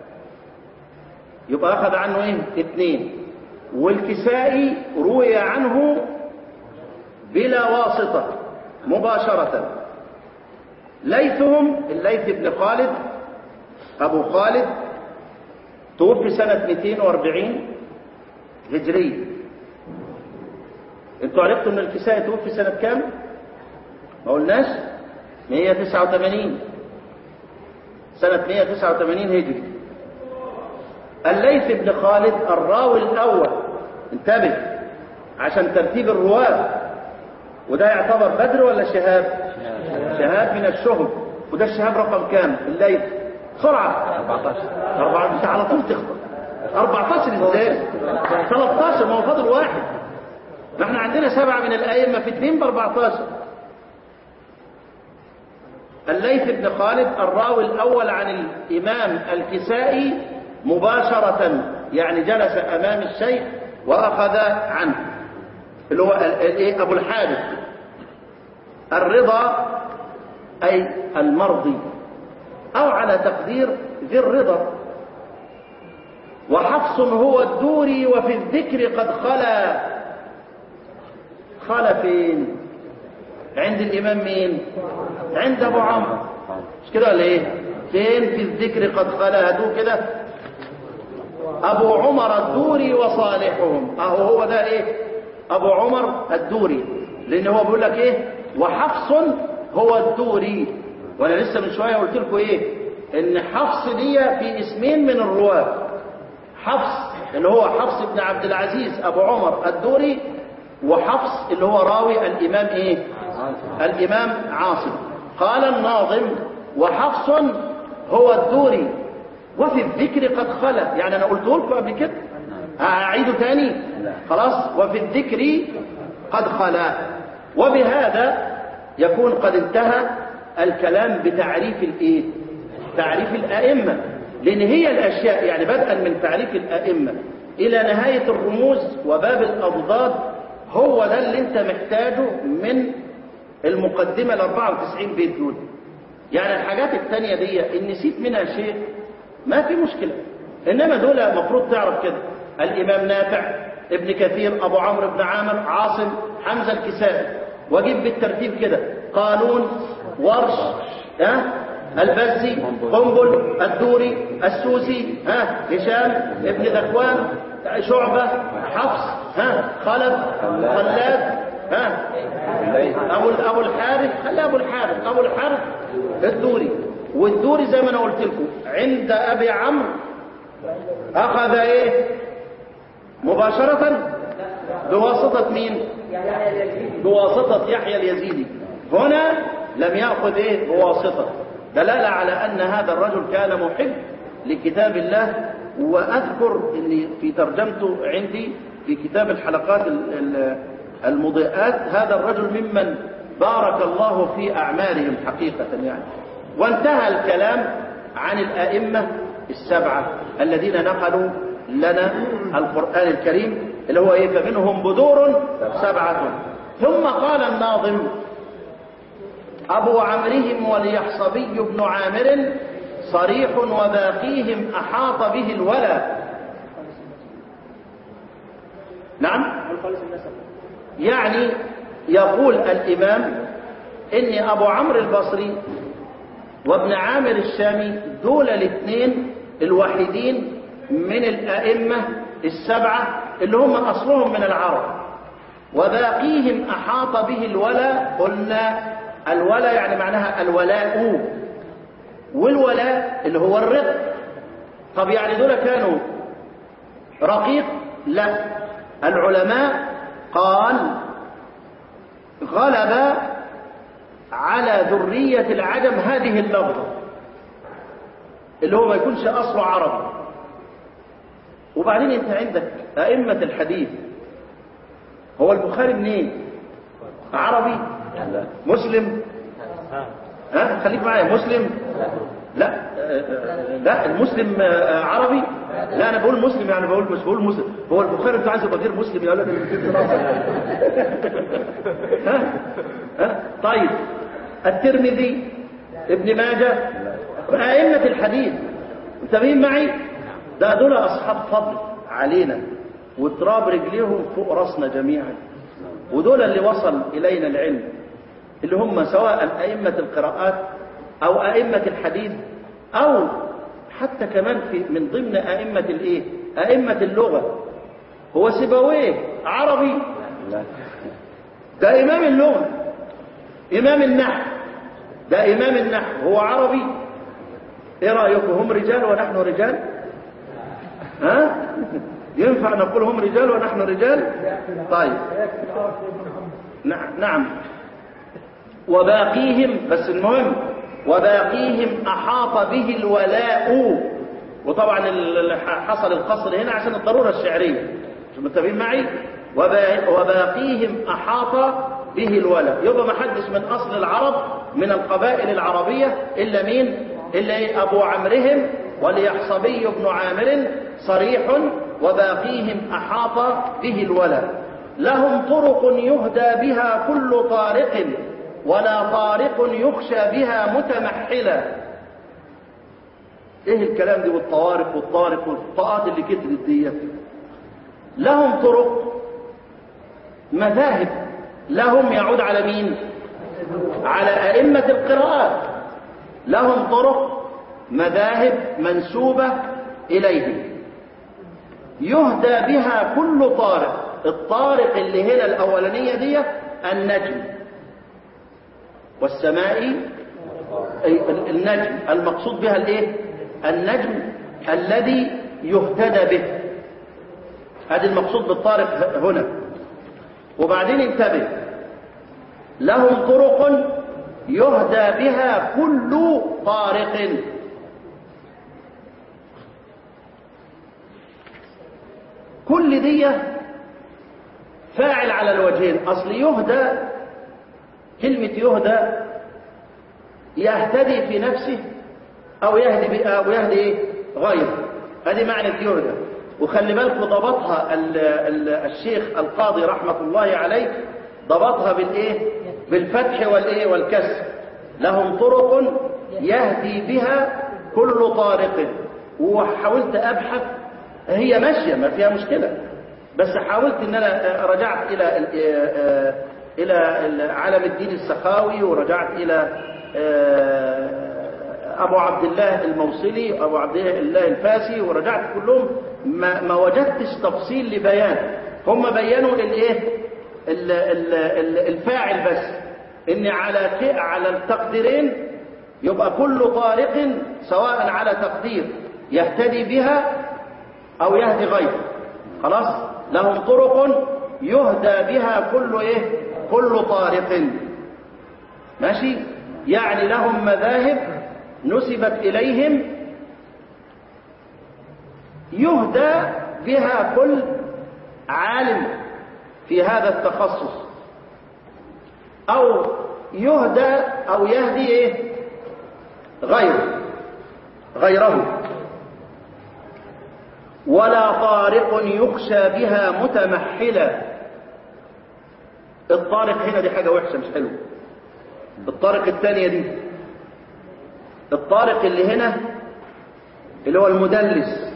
يبقى أخذ عنه إيه؟ اثنين والكسائي روي عنه بلا واسطة مباشرة ليثهم الليث بن خالد أبو خالد توفي سنة 240 هجرية انتوا عرفتوا ان الكسائي توفي سنة كام؟ ما قلناش 189 سنة 189 هجري الليث بن خالد الراوي الأول انتبه عشان ترتيب الرواة وده يعتبر بدر ولا شهاب شهاب من الشهب وده الشهاب رقم كام الليث بسرعة 14 14 انت على طول تخطر 14 ازاي 13 ما هو فاضل واحد ما احنا عندنا سبعة من الأئمة في اثنين ب 14 الليث بن خالد الراوي الأول عن الإمام الكسائي مباشرة يعني جلس أمام الشيخ وأخذ عنه اللي هو الايه أبو الحارث الرضا أي المرضي أو على تقدير ذي الرضا وحفص هو الدوري وفي الذكر قد خلا خلا فين عند الإمام مين عند أبو عمرو مش كده ولا إيه فين في الذكر قد خلا هاتوه كده أبو عمر الدوري وصالحهم أهو هو ده إيه أبو عمر الدوري لأن هو بيقول لك إيه وحفص هو الدوري وأنا لسه من شوية قلت لكم إيه إن حفص دي في اسمين من الرواة حفص اللي هو حفص بن عبد العزيز أبو عمر الدوري وحفص اللي هو راوي الإمام إيه الإمام عاصم قال الناظم وحفص هو الدوري وفي الذكر قد خلا يعني أنا قلت لكم قبل كده أعيده تاني خلاص وفي الذكر قد خلا وبهذا يكون قد انتهى الكلام بتعريف الايه تعريف الائمه لان هي الاشياء يعني بدءا من تعريف الائمه الى نهايه الرموز وباب الاضداد هو ده اللي انت محتاجه من المقدمه ال 94 بيت دول يعني الحاجات الثانيه دي ان نسيت منها شيء ما في مشكله انما دول المفروض تعرف كده الامام نافع ابن كثير ابو عمرو بن عامر عاصم حمزه الكسائي واجيب بالترتيب كده قانون ورش ها البزي قنبل الدوري السوسي ها هشام ابن ذكوان شعبة حفص ها خلف خلاد ها ابو ابو الحارث خلي ابو الحارث ابو الحارث الدوري والدوري زي ما انا قلت لكم عند ابي عمرو اخذ ايه مباشرة بواسطة مين بواسطة يحيى اليزيدي هنا لم يأخذ ايه بواسطة دلالة على ان هذا الرجل كان محب لكتاب الله واذكر ان في ترجمته عندي في كتاب الحلقات ال- ال- المضيئات هذا الرجل ممن بارك الله في اعمالهم حقيقة يعني وانتهى الكلام عن الائمة السبعة الذين نقلوا لنا القرآن الكريم اللي هو ايه فمنهم بدور سبعة ثم قال الناظم أبو عمرهم وليحصبي بن عامر صريح وباقيهم أحاط به الولا نعم يعني يقول الإمام إن أبو عمرو البصري وابن عامر الشامي دول الاثنين الوحيدين من الأئمة السبعة اللي هم أصلهم من العرب وباقيهم أحاط به الولا قلنا الولا يعني معناها الولاء والولاء اللي هو الرق طب يعني دول كانوا رقيق لا العلماء قال غلب على ذرية العجم هذه اللفظة اللي هو ما يكونش أصله عربي وبعدين انت عندك أئمة الحديث هو البخاري منين عربي مسلم ها خليك معايا مسلم لا آه، آه، لا المسلم آه، عربي لا انا بقول مسلم يعني بقول مش بقول مسلم هو البخاري انت عايز يبقى غير مسلم يا ولد ها ها طيب الترمذي ابن ماجه أئمة الحديث متابعين معي ده دول أصحاب فضل علينا وتراب رجليهم فوق راسنا جميعا ودول اللي وصل إلينا العلم اللي هم سواء أئمة القراءات أو أئمة الحديث أو حتى كمان في من ضمن أئمة الإيه؟ أئمة اللغة هو سيبويه عربي ده إمام اللغة إمام النحو ده إمام النحو هو عربي إيه رأيكم هم رجال ونحن رجال ها ينفع نقول هم رجال ونحن رجال طيب نعم نعم وباقيهم بس المهم وباقيهم أحاط به الولاء وطبعا ال- حصل القصر هنا عشان الضرورة الشعرية شو متفقين معي وبا- وباقيهم أحاط به الولاء يبقى ما حدش من أصل العرب من القبائل العربية إلا مين إلا إيه؟ أبو عمرهم وليحصبي بن عامر صريح وباقيهم أحاط به الولاء لهم طرق يهدى بها كل طارق ولا طارق يخشى بها متمحلا ايه الكلام دي والطوارق والطارق والطاقات اللي كترت ديت لهم طرق مذاهب لهم يعود على مين على أئمة القراءات لهم طرق مذاهب منسوبة إليهم يهدى بها كل طارق الطارق اللي هنا الأولانية دي النجم والسماء أي النجم المقصود بها الايه النجم الذي يهتدى به هذا المقصود بالطارق هنا وبعدين انتبه لهم طرق يهدى بها كل طارق كل دي فاعل على الوجهين اصل يهدى كلمة يهدى يهتدي في نفسه او يهدي ب- او يهدي ايه غيره هذه معنى يهدى وخلي بالكم ضبطها ال ال الشيخ القاضي رحمة الله عليه ضبطها بالايه بالفتح والايه والكسر لهم طرق يهدي بها كل طارق وحاولت ابحث هي ماشيه ما فيها مشكله بس حاولت ان انا رجعت الى ال- الى علم الدين السخاوي ورجعت الى ابو عبد الله الموصلي وابو عبد الله الفاسي ورجعت كلهم ما, ما وجدتش تفصيل لبيان هم بينوا الايه ال- ال- ال- الفاعل بس ان على ك- على التقديرين يبقى كل طارق سواء على تقدير يهتدي بها أو يهدي غيره خلاص لهم طرق يهدى بها كل إيه كل طارق ماشي يعني لهم مذاهب نسبت إليهم يهدى بها كل عالم في هذا التخصص أو يهدى أو يهدي إيه؟ غيره غيره ولا طارق يخشى بها متمحلا الطارق هنا دي حاجة وحشة مش حلوة الطارق الثانية دي الطارق اللي هنا اللي هو المدلس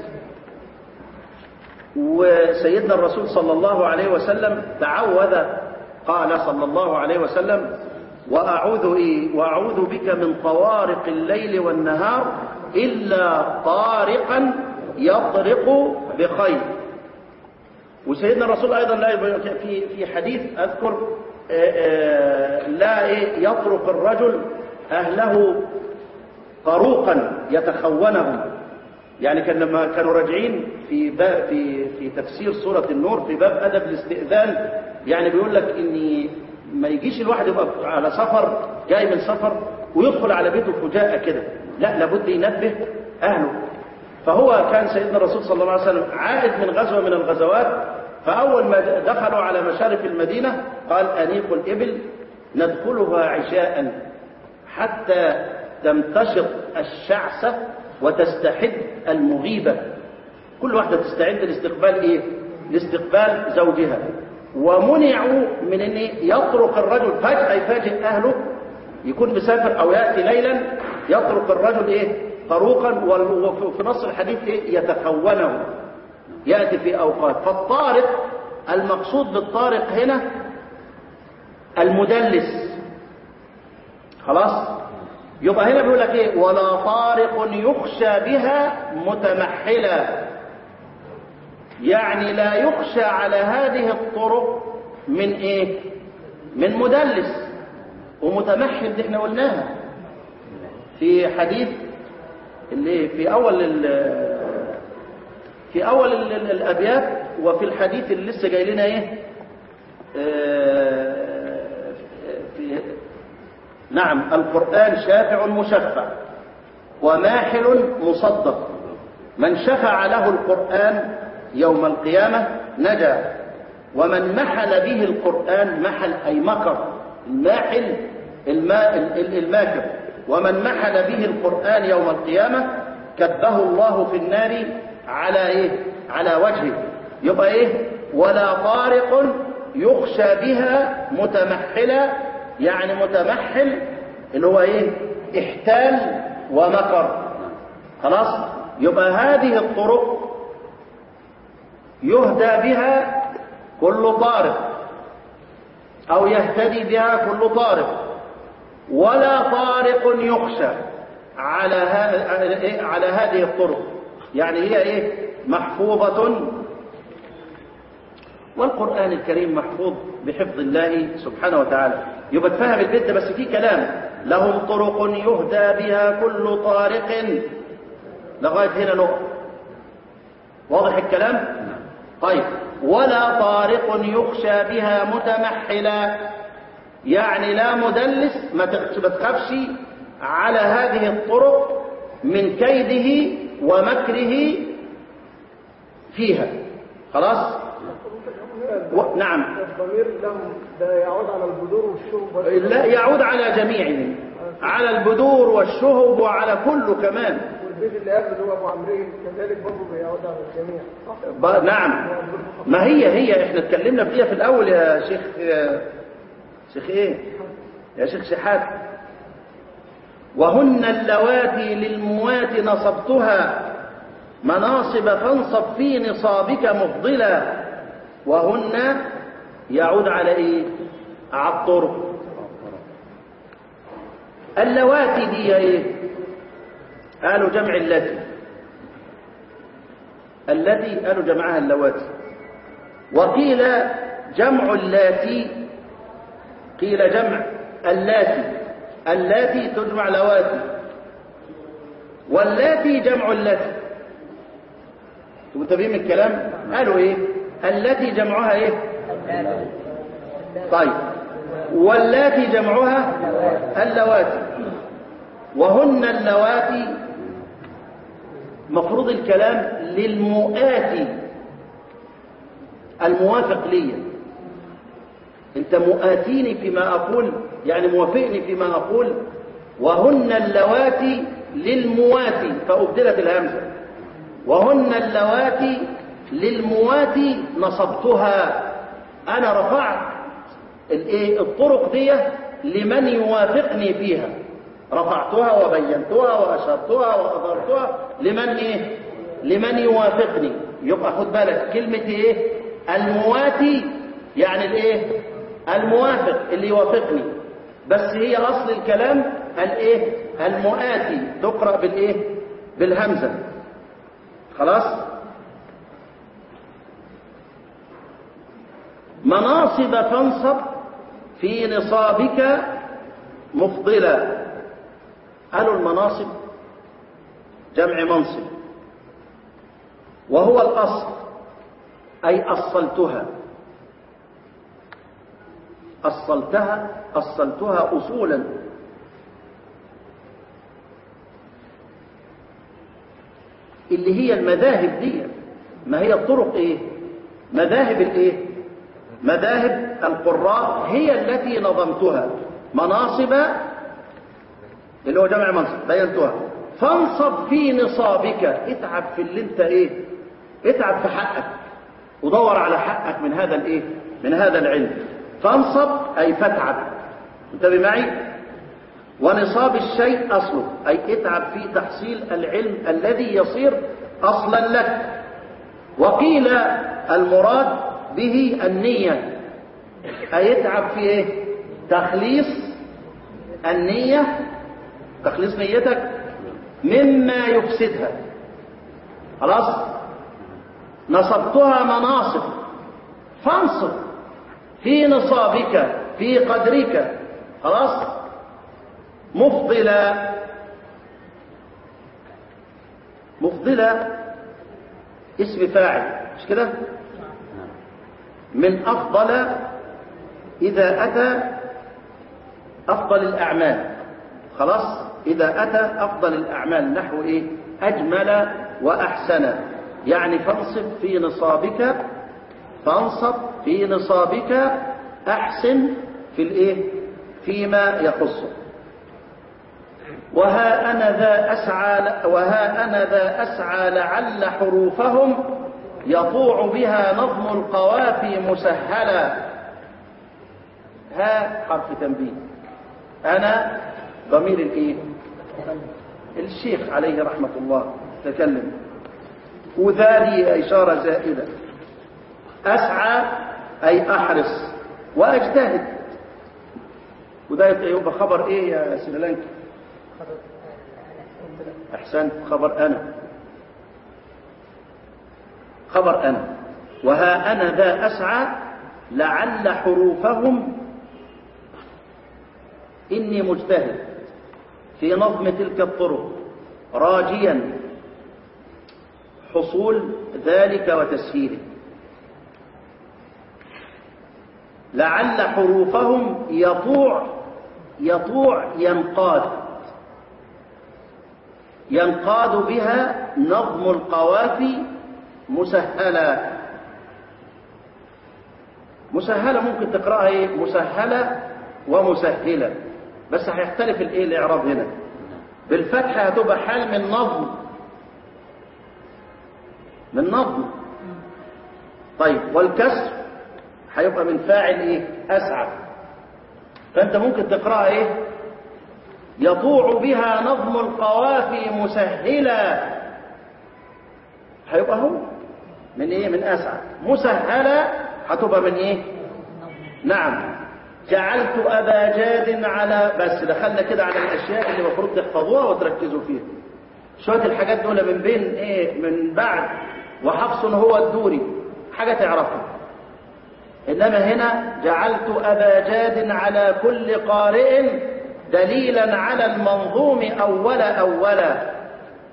وسيدنا الرسول صلى الله عليه وسلم تعوذ قال صلى الله عليه وسلم وأعوذ, إيه وأعوذ بك من طوارق الليل والنهار إلا طارقا يطرق بخير وسيدنا الرسول أيضا لا في في حديث أذكر لا يطرق الرجل أهله طروقا يتخونهم يعني كان لما كانوا راجعين في باب في في تفسير سورة النور في باب أدب الاستئذان يعني بيقول لك إن ما يجيش الواحد يبقى على سفر جاي من سفر ويدخل على بيته فجاءة كده لا لابد ينبه أهله فهو كان سيدنا الرسول صلى الله عليه وسلم عائد من غزوة من الغزوات فأول ما دخلوا على مشارف المدينة قال أنيق الإبل ندخلها عشاء حتى تمتشط الشعثة وتستحد المغيبة كل واحدة تستعد لاستقبال إيه؟ لاستقبال زوجها ومنعوا من أن يطرق الرجل فجأة يفاجئ أهله يكون مسافر أو يأتي ليلا يطرق الرجل إيه؟ طروقا وفي نص الحديث إيه؟ يتخونه يأتي في أوقات فالطارق المقصود بالطارق هنا المدلس خلاص يبقى هنا بيقول لك ايه ولا طارق يخشى بها متمحلا يعني لا يخشى على هذه الطرق من ايه من مدلس ومتمحل دي احنا قلناها في حديث اللي في اول في اول ال ال الابيات وفي الحديث اللي لسه جاي لنا ايه آه في نعم القرآن شافع مشفع وماحل مصدق من شفع له القرآن يوم القيامة نجا ومن محل به القرآن محل أي مكر الماحل الما الماكر ومن محل به القرآن يوم القيامة كبه الله في النار على إيه؟ على وجهه يبقى إيه ولا طارق يخشى بها متمحلا يعني متمحل اللي هو ايه احتال ومكر خلاص يبقى هذه الطرق يهدى بها كل طارق او يهتدي بها كل طارق ولا طارق يخشى على على هذه الطرق يعني هي ايه محفوظة والقرآن الكريم محفوظ بحفظ الله سبحانه وتعالى يبقى تفهم البيت ده بس في كلام لهم طرق يهدى بها كل طارق لغاية هنا نقطة واضح الكلام طيب ولا طارق يخشى بها متمحلا يعني لا مدلس ما تخافش على هذه الطرق من كيده ومكره فيها خلاص و... نعم الضمير ده ده يعود على البذور والشهب بس. لا يعود على جميعهم على البذور والشهب وعلى كله كمان والبيت اللي قبل هو ابو عمرو كذلك برضه بيعود على الجميع صح؟ ب... نعم ما هي هي احنا اتكلمنا فيها في الاول يا شيخ يا شيخ ايه يا شيخ شحات وهن اللواتي للموات نصبتها مناصب فانصب في نصابك مفضلا وهن يعود على ايه على الطرق اللواتي دي ايه قالوا جمع اللاتي التي قالوا جمعها اللواتي وقيل جمع اللاتي قيل جمع اللاتي اللاتي تجمع لواتي واللاتي جمع اللاتي انتوا متابعين الكلام قالوا ايه التي جمعها ايه طيب واللاتي جمعها اللواتي وهن اللواتي مفروض الكلام للمؤاتي الموافق لي انت مؤاتيني فيما اقول يعني موافقني فيما اقول وهن اللواتي للمواتي فابدلت الهمزه وهن اللواتي للمواتي نصبتها انا رفعت الايه الطرق دي لمن يوافقني فيها رفعتها وبينتها واشرتها واظهرتها لمن ايه لمن يوافقني يبقى خد بالك كلمه ايه المواتي يعني الايه الموافق اللي يوافقني بس هي اصل الكلام الايه المؤاتي تقرا بالايه بالهمزه خلاص مناصب فانصب في نصابك مفضلا قالوا المناصب جمع منصب وهو الأصل أي أصلتها أصلتها أصلتها أصولا اللي هي المذاهب دي ما هي الطرق ايه مذاهب الايه مذاهب القراء هي التي نظمتها مناصب اللي هو جمع منصب بينتها فانصب في نصابك اتعب في اللي انت ايه اتعب في حقك ودور على حقك من هذا الايه من هذا العلم فانصب اي فاتعب انتبه معي ونصاب الشيء اصله اي اتعب في تحصيل العلم الذي يصير اصلا لك وقيل المراد به النية أي اتعب في ايه تخليص النية تخليص نيتك مما يفسدها خلاص نصبتها مناصب فانصب في نصابك في قدرك خلاص مفضلا مفضلا اسم فاعل مش كده من أفضل إذا أتى أفضل الأعمال خلاص إذا أتى أفضل الأعمال نحو إيه أجمل وأحسن يعني فانصب في نصابك فانصب في نصابك أحسن في الإيه فيما يخصه وها أنا ذا أسعى وها أنا ذا أسعى لعل حروفهم يطوع بها نظم القوافي مسهلا ها حرف تنبيه أنا ضمير الإيه الشيخ عليه رحمة الله تكلم وذالي إشارة زائدة أسعى أي أحرص وأجتهد وده يبقى خبر إيه يا سريلانكا أحسنت خبر أنا خبر أنا وها أنا ذا أسعى لعل حروفهم إني مجتهد في نظم تلك الطرق راجيا حصول ذلك وتسهيله لعل حروفهم يطوع يطوع ينقاد ينقاد بها نظم القوافي مسهلة مسهلة ممكن تقرأها ايه مسهلة ومسهلة بس هيختلف الايه الاعراب هنا بالفتحة هتبقى حال من نظم من نظم طيب والكسر هيبقى من فاعل ايه اسعد فانت ممكن تقرأها ايه يطوع بها نظم القوافي مسهلا هيبقى هو من ايه من اسعد مسهلة هتبقى من ايه نعم جعلت ابا جاد على بس دخلنا كده على الاشياء اللي المفروض تحفظوها وتركزوا فيها شويه الحاجات دول من بين ايه من بعد وحفص هو الدوري حاجه تعرفها انما هنا جعلت ابا جاد على كل قارئ دليلا على المنظوم اولا اولا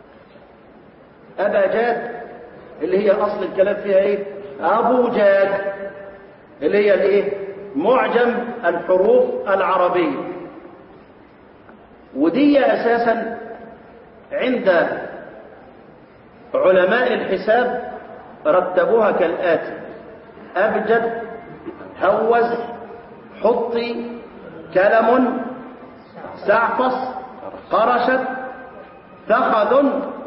أبا جاد اللي هي أصل الكلام فيها إيه أبو جاد اللي هي الإيه معجم الحروف العربية ودي أساسا عند علماء الحساب رتبوها كالآتي أبجد هوز حطي كلم سعفص قرشت ثخذ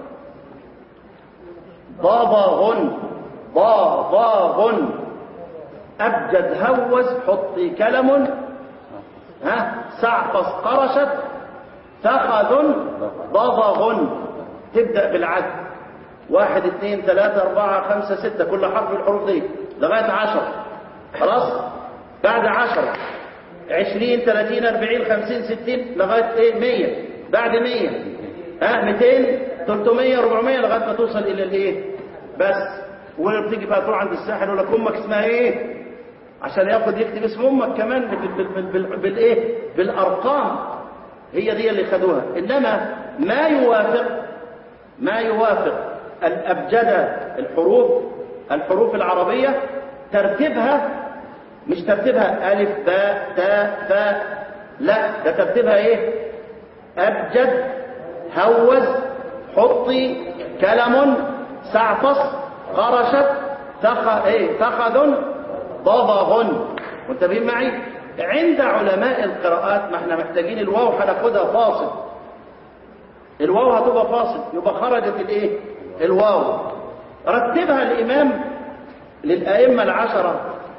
ضضغ ضضغ أبجد هوز حطي كلم ها سعفص قرشت ثخذ ضضغ تبدأ بالعد واحد اثنين ثلاثة أربعة خمسة ستة كل حرف من الحروف دي لغاية عشرة خلاص بعد عشرة عشرين ثلاثين أربعين خمسين ستين لغاية ايه مية بعد مية ها ميتين تلتمية ربعمية لغاية ما توصل إلى الايه بس وبتيجي بقى تروح عند الساحر يقول لك أمك اسمها ايه عشان ياخد يكتب اسم أمك كمان بال- بال- بال- بال- بالايه بالأرقام هي دي اللي خدوها إنما ما يوافق ما يوافق الأبجدة الحروف الحروف العربية ترتيبها مش ترتيبها ألف باء تاء ثاء لا ده ترتيبها إيه أبجد هوز حطي كلم سعفص غرشت تخ... إيه تخذ ضضغ منتبهين معي عند علماء القراءات ما احنا محتاجين الواو هناخدها فاصل الواو هتبقى فاصل يبقى خرجت الايه الواو رتبها الامام للائمه العشره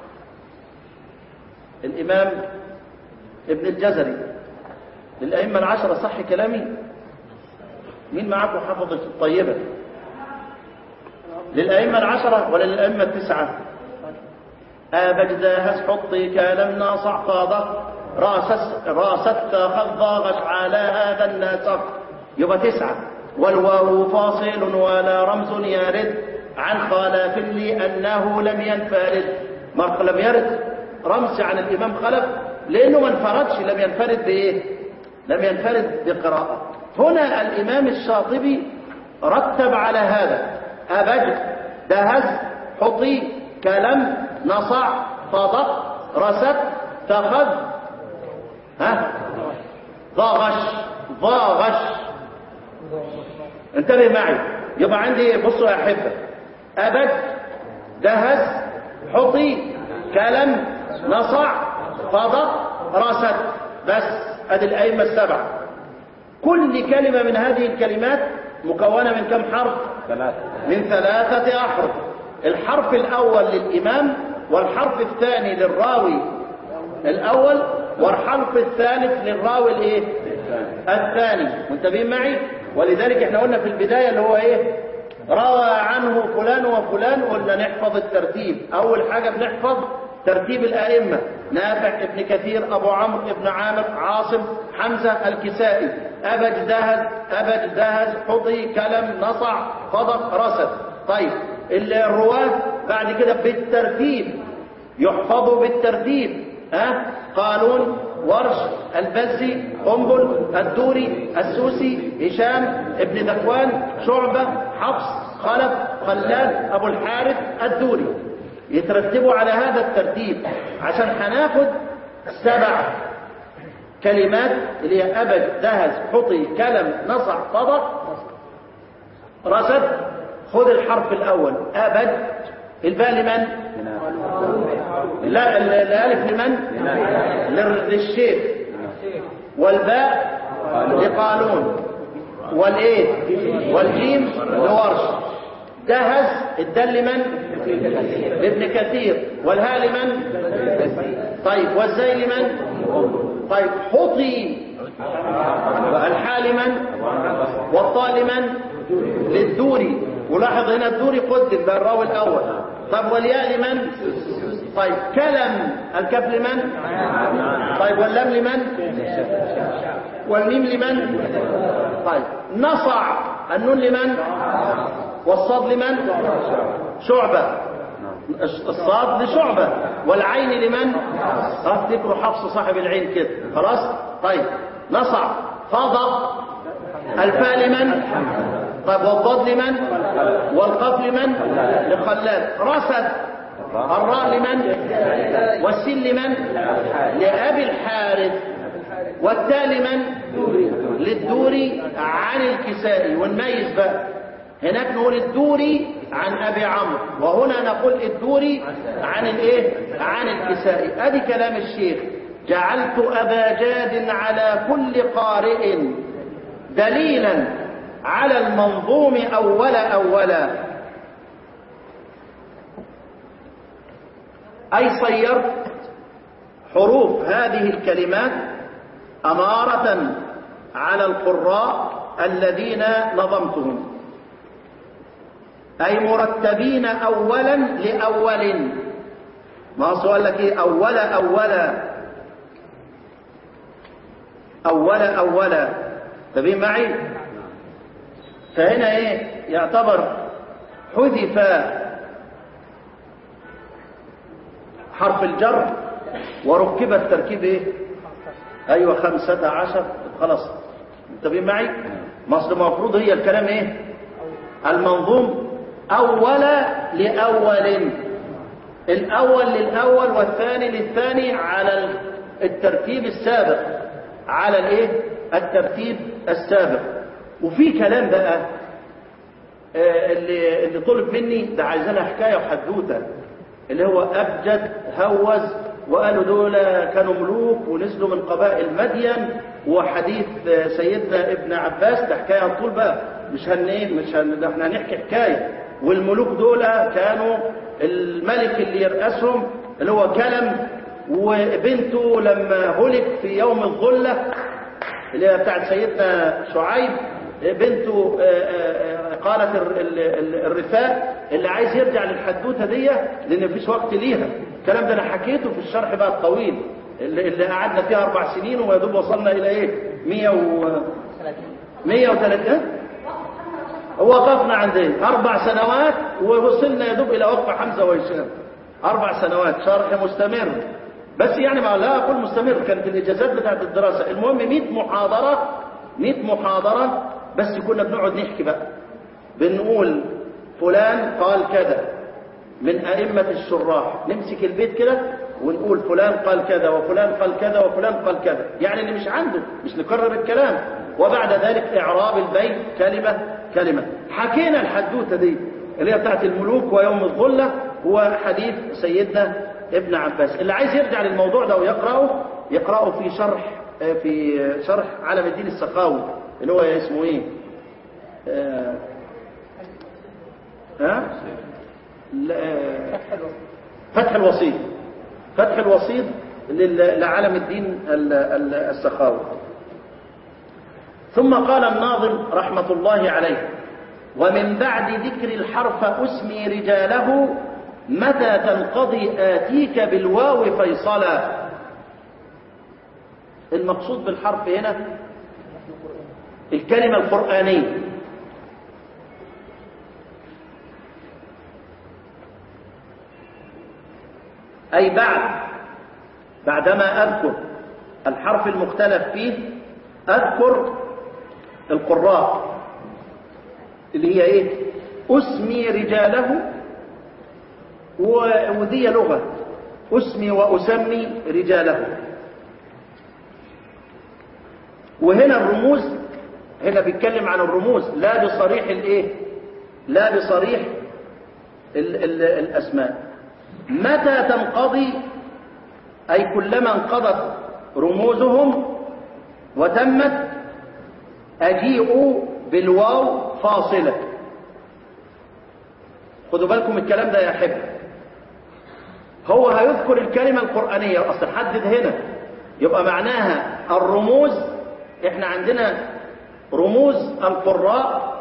الامام ابن الجزري للائمه العشره صح كلامي مين معاكم حفظ الطيبه للائمه العشره ولا للائمه التسعه أبجداهس حطي كلم ناصع قاضة راسس راست خضاغش على هذا الناسق يبقى تسعة والواو فاصل ولا رمز يرد عن خلاف لأنه لم ينفرد ما لم يرد رمز عن الإمام خلف لأنه ما انفردش لم ينفرد بإيه لم ينفرد بقراءة هنا الإمام الشاطبي رتب على هذا أبجد دهز حطي كلم نصع فضق رست تخذ ها ضاغش ضاغش انتبه معي يبقى عندي بصوا يا احبه ابد دهز حطي كلم نصع فضق رست بس ادي الائمه السبعه كل كلمه من هذه الكلمات مكونه من كم حرف ثلاثة من ثلاثة أحرف الحرف الأول للإمام والحرف الثاني للراوي الأول والحرف الثالث للراوي الإيه؟ الثاني منتبهين معي ولذلك احنا قلنا في البداية اللي هو إيه روى عنه فلان وفلان قلنا نحفظ الترتيب أول حاجة بنحفظ ترتيب الأئمة نافع ابن كثير أبو عمرو ابن عامر عاصم حمزة الكسائي أبج دهز أبج دهز حضي كلم نصع فضق رسد طيب الرواة بعد كده بالترتيب يحفظوا بالترتيب ها قالون ورش البزي قنبل الدوري السوسي هشام ابن ذكوان شعبة حفص خلف خلاد أبو الحارث الدوري يترتبوا على هذا الترتيب عشان هناخد سبع كلمات اللي هي أبد دهز حطي كلم نصع طبق رسد خذ الحرف الأول أبد الباء لمن؟ لا ال- الألف لمن؟ لل- للشيخ والباء لقانون والإيه؟ والجيم لورش دهز الدال لمن؟ لابن كثير والهاء لمن؟ طيب والزاي لمن؟ طيب حطي الحاء لمن؟ والطاء لمن؟ للدوري ولاحظ هنا الدوري قدم ده الراوي الأول طيب والياء لمن؟ طيب كلم الكاف لمن؟ طيب واللام لمن؟ والميم لمن؟ طيب نصع النون لمن؟ والصاد لمن؟ شعبة الصاد لشعبة والعين لمن؟ افتكروا حفص صاحب العين كده خلاص؟ طيب نصع فضق الفاء لمن؟ طيب والضاد لمن والقاف لمن لخلاد رصد الراء لمن والسين لمن لأبي الحارث والتاء لمن للدوري عن الكسائي ونميز بقى هناك نقول الدوري عن ابي عمرو وهنا نقول الدوري عن الايه عن الكسائي ادي كلام الشيخ جعلت ابا جاد على كل قارئ دليلا على المنظوم اولا اولا اي صيرت حروف هذه الكلمات اماره على القراء الذين نظمتهم أي مرتبين أولا لأول ما هو سؤال لك إيه أولا أولا أولا أولا تبين معي فهنا إيه يعتبر حذف حرف الجر وركب التركيب إيه أيوة خمسة عشر خلاص تبين معي مصر المفروض هي الكلام إيه المنظوم أول لأول الأول للأول والثاني للثاني على الترتيب السابق على الايه الترتيب السابق وفي كلام بقى آه، اللي اللي طلب مني ده عايزينها حكايه وحدوته اللي هو ابجد هوز وقالوا دول كانوا ملوك ونزلوا من قبائل مدين وحديث آه، سيدنا ابن عباس ده حكايه طول بقى مش هن إيه؟ مش هن ده احنا هنحكي حكايه والملوك دول كانوا الملك اللي يرأسهم اللي هو كلم وبنته لما هلك في يوم الظلة اللي هي بتاعت سيدنا شعيب بنته آه، آه، آه، قالت الر- ال- ال- الرفاق اللي عايز يرجع للحدوته دي لان مفيش وقت ليها الكلام ده انا حكيته في الشرح بقى الطويل اللي, اللي قعدنا فيها اربع سنين ويا دوب وصلنا الى ايه 100 و 130 وقفنا عند ايه اربع سنوات ووصلنا يا دوب الى وقف حمزه وهشام اربع سنوات شرح مستمر بس يعني ما لا اقول مستمر كانت الاجازات بتاعت الدراسه المهم 100 محاضره 100 محاضره بس كنا بنقعد نحكي بقى بنقول فلان قال كذا من ائمه الشراح نمسك البيت كده ونقول فلان قال كذا وفلان قال كذا وفلان قال كذا يعني اللي مش عنده مش نكرر الكلام وبعد ذلك اعراب البيت كلمه كلمه حكينا الحدوته دي اللي هي بتاعت الملوك ويوم الظله هو حديث سيدنا ابن عباس اللي عايز يرجع للموضوع ده ويقراه يقراه في شرح في شرح علم الدين السخاوي اللي هو اسمه ايه آه، ها لا، آه، فتح الوسيط فتح الوسيط لل- لعالم الدين ال- ال- السخاوي ثم قال الناظم رحمة الله عليه ومن بعد ذكر الحرف أسمي رجاله متى تنقضي آتيك بالواو فيصلا المقصود بالحرف هنا الكلمة القرآنية أي بعد بعدما أذكر الحرف المختلف فيه أذكر القراء اللي هي إيه أسمي رجاله و- ودي لغة أسمي وأسمي رجاله وهنا الرموز هنا بيتكلم عن الرموز لا بصريح الايه لا بصريح ال ال الاسماء متى تنقضي اي كلما انقضت رموزهم وتمت اجيء بالواو فاصله خدوا بالكم الكلام ده يا احبه هو هيذكر الكلمه القرانيه اصل حدد هنا يبقى معناها الرموز احنا عندنا رموز القراء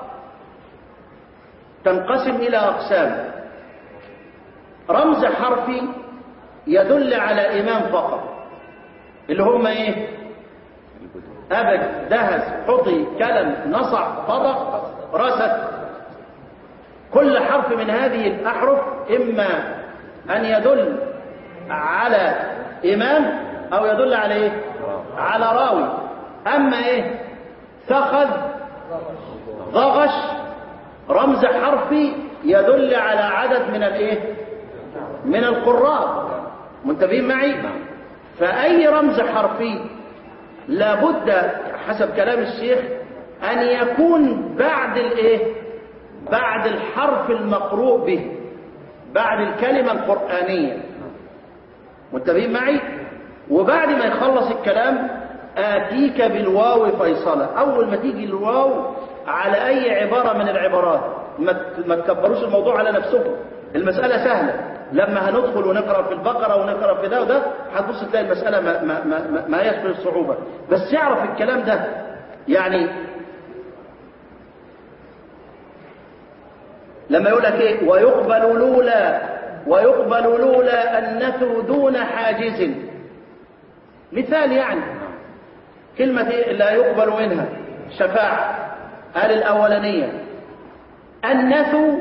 تنقسم الى اقسام رمز حرفي يدل على امام فقط اللي هم ايه ابد دهس حطي كلم نصع طبق رست كل حرف من هذه الاحرف اما ان يدل على امام او يدل على ايه على راوي اما ايه ثخذ ضغش رمز حرفي يدل على عدد من الايه من القراء منتبهين معي فأي رمز حرفي لابد حسب كلام الشيخ أن يكون بعد الايه بعد الحرف المقروء به بعد الكلمة القرآنية منتبهين معي وبعد ما يخلص الكلام آتيك بالواو فيصلة أول ما تيجي الواو على أي عبارة من العبارات ما ما تكبروش الموضوع على نفسكم المسألة سهلة لما هندخل ونقرأ في البقرة ونقرأ في ده وده هتبص تلاقي المسألة ما, ما, ما, ما, ما يشبه الصعوبة بس يعرف الكلام ده يعني لما يقول لك ايه ويقبل لولا ويقبل لولا النثر دون حاجز مثال يعني كلمة إيه لا يقبل منها شفاعة قال الأولانية النثو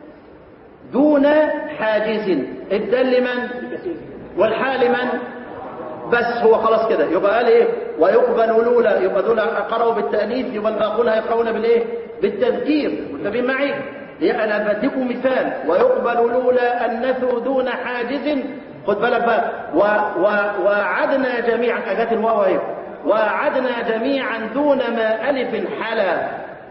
دون حاجز الدل من والحال من بس هو خلاص كده يبقى قال ايه ويقبل لولا يبقى دول قرأوا بالتأنيث يبقى الباقون هيقرؤون بالايه بالتذكير متفقين معي هي انا بديكم مثال ويقبل لولا النثو دون حاجز خد بالك بقى و و وعدنا جميعا اجت الواو اهي وعدنا جميعا دون ما الف حلا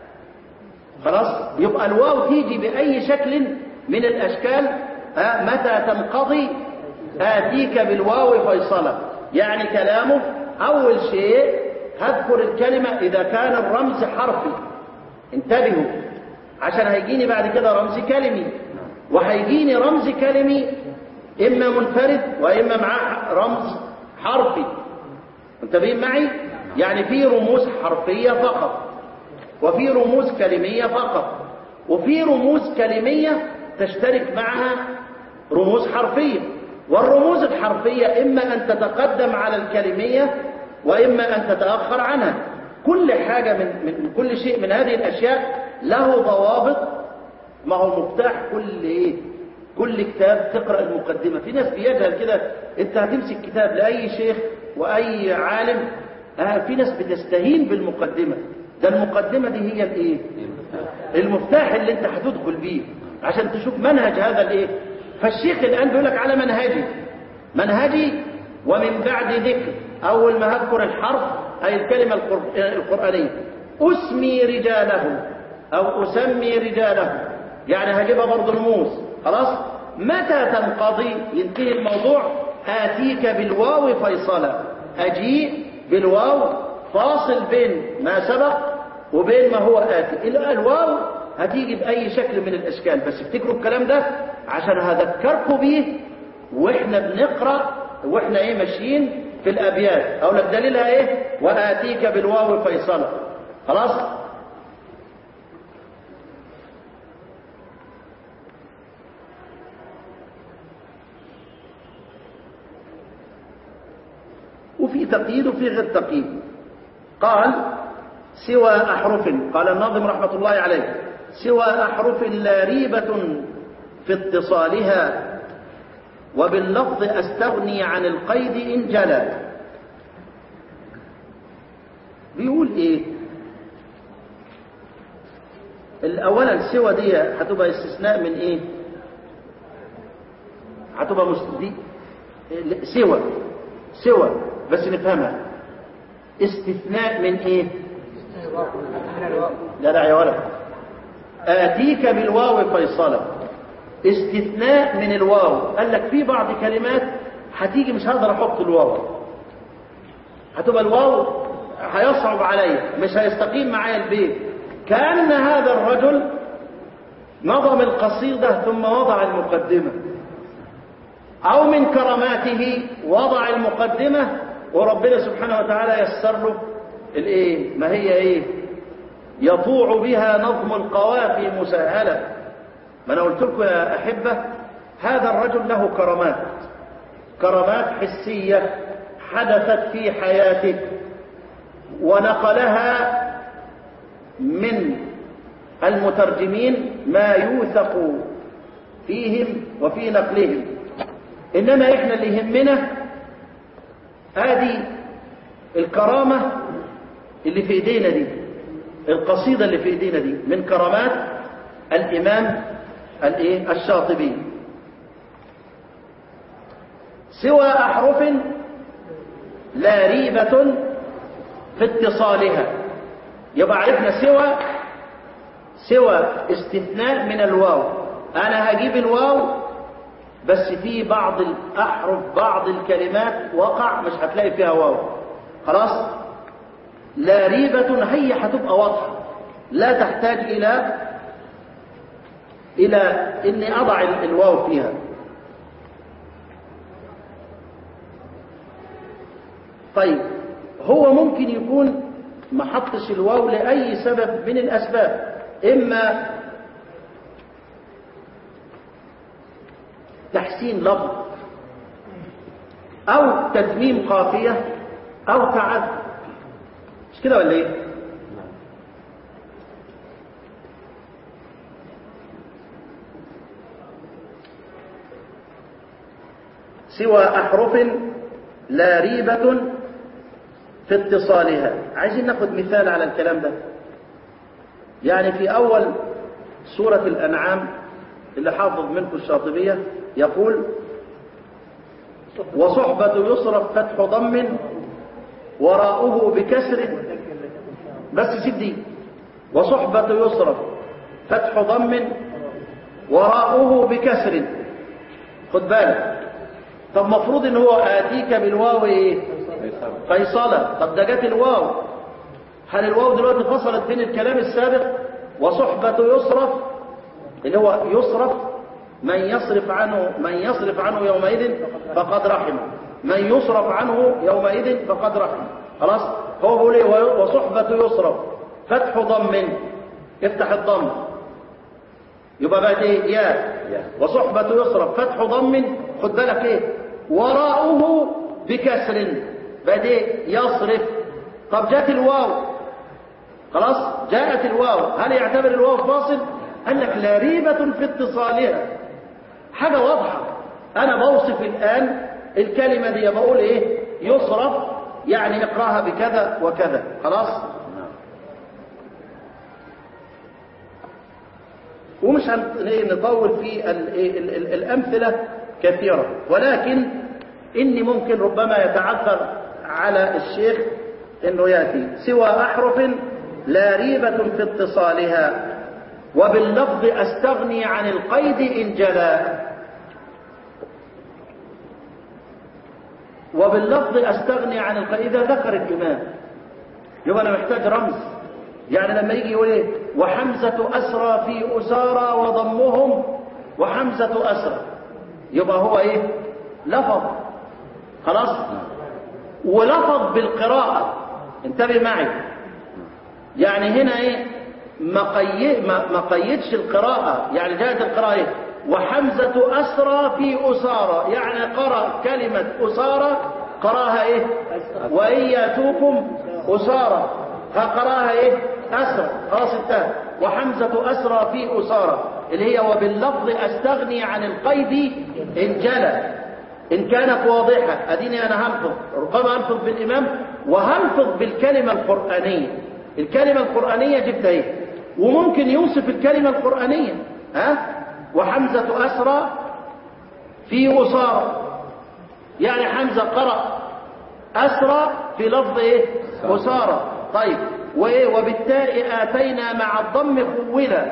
خلاص يبقى الواو تيجي باي شكل من الاشكال ها متى تنقضي اتيك بالواو فيصله يعني كلامه اول شيء هذكر الكلمه اذا كان الرمز حرفي انتبهوا عشان هيجيني بعد كده رمز كلمي وهيجيني رمز كلمي إما منفرد وإما معاه رمز حرفي انتبهين معي يعني في رموز حرفية فقط وفي رموز كلمية فقط وفي رموز كلمية تشترك معها رموز حرفية والرموز الحرفية إما أن تتقدم على الكلمية وإما أن تتأخر عنها كل حاجة من, من كل شيء من هذه الأشياء له ضوابط ما هو مفتاح كل إيه كل كتاب تقرأ المقدمة في ناس بيجهل كده انت هتمسك كتاب لأي شيخ وأي عالم آه في ناس بتستهين بالمقدمة ده المقدمة دي هي الايه المفتاح اللي انت هتدخل بيه عشان تشوف منهج هذا الايه فالشيخ الآن بيقول لك على منهجي منهجي ومن بعد ذكر أول ما هذكر الحرف أي الكلمة القرآنية أسمي رجاله أو أسمي رجاله يعني هجيبها برضه رموز خلاص متى تنقضي ينتهي الموضوع آتيك بالواو فيصلا أجيء بالواو فاصل بين ما سبق وبين ما هو آتي الواو هتيجي بأي شكل من الأشكال بس افتكروا الكلام ده عشان هذكركم بيه واحنا بنقرأ واحنا ايه ماشيين في الأبيات أقول لك دليلها ايه وآتيك بالواو فيصلا خلاص وفي تقييد وفي غير تقييد قال سوى أحرف قال الناظم رحمة الله عليه سوى أحرف لا ريبة في اتصالها وباللفظ أستغني عن القيد إن جلا بيقول إيه الأولا سوى دي هتبقى استثناء من إيه هتبقى مست... دي سوى سوى بس نفهمها استثناء من ايه لا لا يا ولد آتيك بالواو فيصلة استثناء من الواو قال لك في بعض كلمات هتيجي مش هقدر احط الواو هتبقى الواو هيصعب عليا مش هيستقيم معايا البيت كأن هذا الرجل نظم القصيدة ثم وضع المقدمة أو من كراماته وضع المقدمة وربنا سبحانه وتعالى يسر له الايه ما هي ايه يطوع بها نظم القوافي مسهلة ما انا قلت لكم يا احبه هذا الرجل له كرامات كرامات حسيه حدثت في حياته ونقلها من المترجمين ما يوثق فيهم وفي نقلهم انما احنا اللي يهمنا ادي الكرامة اللي في ايدينا دي القصيدة اللي في ايدينا دي من كرامات الإمام الإيه؟ الشاطبي سوى أحرف لا ريبة في اتصالها يبقى عرفنا سوى سوى استثناء من الواو أنا هجيب الواو بس في بعض الأحرف بعض الكلمات وقع مش هتلاقي فيها واو خلاص لا ريبة هي هتبقى واضحة لا تحتاج إلى إلى إني أضع الواو فيها طيب هو ممكن يكون ما حطش الواو لأي سبب من الأسباب إما تحسين لفظ أو تتميم قافية أو تعد مش كده ولا إيه؟ سوى أحرف لا ريبة في اتصالها عايزين ناخد مثال على الكلام ده يعني في أول سورة الأنعام اللي حافظ منكم الشاطبية يقول وصحبة يصرف فتح ضم وراءه بكسر بس سدي وصحبة يصرف فتح ضم وراءه بكسر خد بالك طب مفروض ان هو آتيك بالواو ايه فيصلة طب ده جت الواو هل الواو دلوقتي فصلت بين الكلام السابق وصحبة يصرف اللي هو يصرف من يصرف عنه من يصرف عنه يومئذ فقد رحمه من يصرف عنه يومئذ فقد رحمه خلاص هو بيقول ايه وصحبة يصرف فتح ضم افتح الضم يبقى بقت ايه يا وصحبة يصرف فتح ضم خد بالك ايه وراءه بكسر بقت ايه يصرف طب جات الواو خلاص جاءت الواو هل يعتبر الواو فاصل قال لك لا ريبة في اتصالها حاجة واضحة أنا بوصف الآن الكلمة دي بقول إيه يصرف يعني اقراها بكذا وكذا خلاص ومش نطول في ال ال ال الأمثلة كثيرة ولكن إني ممكن ربما يتعثر على الشيخ إنه يأتي سوى أحرف لا ريبة في اتصالها وباللفظ أستغني عن القيد إن جلا وباللفظ أستغني عن القيد إذا ذكر الإمام يبقى أنا محتاج رمز يعني لما يجي يقول إيه وحمزة أسرى في أسارى وضمهم وحمزة أسرى يبقى هو إيه لفظ خلاص ولفظ بالقراءة انتبه معي يعني هنا ايه ما, قي... ما... ما قيدش القراءة يعني جاءت القراءة إيه؟ وحمزة أسرى في أسارة يعني قرأ كلمة أسارة قراها إيه وإن يأتوكم أسارة فقراها إيه أسرى خلاص انتهى وحمزة أسرى في أسارة اللي هي وباللفظ أستغني عن القيد إن جلى إن كانت واضحة أديني أنا هنفض ربما أنفض بالإمام وهنفض بالكلمة القرآنية الكلمة القرآنية جبت ايه وممكن يوصف الكلمة القرآنية ها وحمزة أسرى في أسارة يعني حمزة قرأ أسرى في لفظ ايه أسارة طيب وايه وبالتالي آتينا مع الضم خولا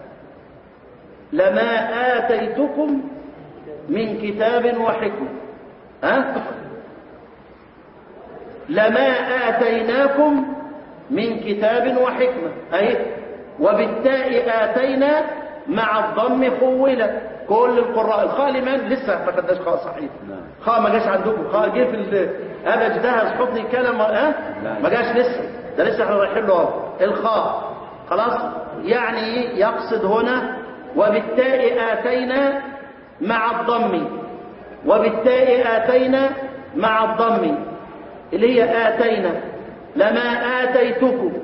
لما آتيتكم من كتاب وحكمة ها لما آتيناكم من كتاب وحكمة أي وبالتاء آتينا مع الضم خولا كل القراء الخاء لمن لسه ما خدناش خاء صحيح خاء ما جاش عندكم خاء جه في هذا اجتهز حطني كلام ها ما جاش لسه ده لسه احنا رايحين له الخاء خلاص يعني يقصد هنا وبالتاء آتينا مع الضم وبالتاء آتينا مع الضم اللي هي آتينا لما آتيتكم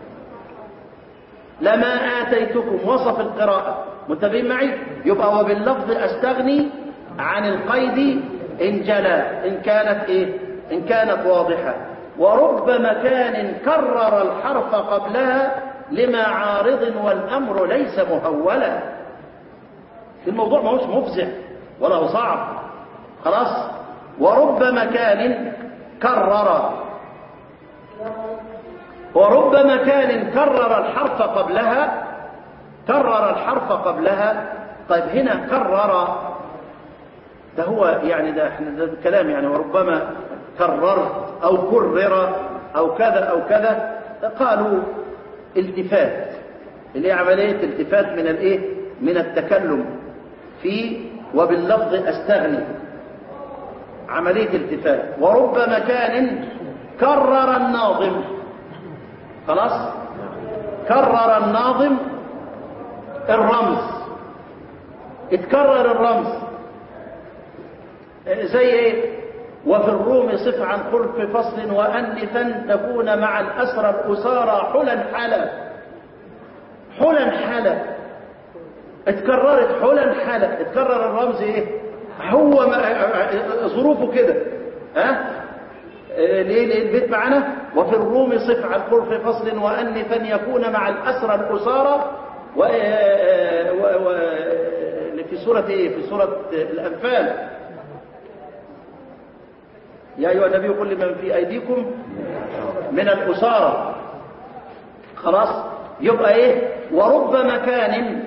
لما آتيتكم وصف القراءة متفقين معي يبقى وباللفظ أستغني عن القيد إن جلا إن كانت إيه إن كانت واضحة ورب مكان كرر الحرف قبلها لما عارض والأمر ليس مهولا الموضوع ما هوش مفزع ولا هو صعب خلاص ورب مكان كرر ورب مكان كرر الحرف قبلها كرر الحرف قبلها طيب هنا كرر ده هو يعني ده احنا ده الكلام يعني وربما كررت او كرر او كذا او كذا قالوا التفات اللي هي عمليه التفات من الايه من التكلم في وباللفظ استغني عمليه التفات ورب مكان كرر الناظم خلاص كرر الناظم الرمز اتكرر الرمز زي ايه وفي الروم صف عن خلف فصل وأنثا تكون مع الأسرى الأسارى حلا حلا حلا حلا اتكررت حلا حلا اتكرر الرمز ايه هو ما ظروفه كده ها ليه ليه البيت معنا وفي الروم صف عن خلف فصل وأنثا يكون مع الأسرى الأسارى و... و... و... في سورة ايه في سورة الأنفال يا أيها النبي قل لمن في أيديكم من الأسارة خلاص يبقى إيه ورب مكان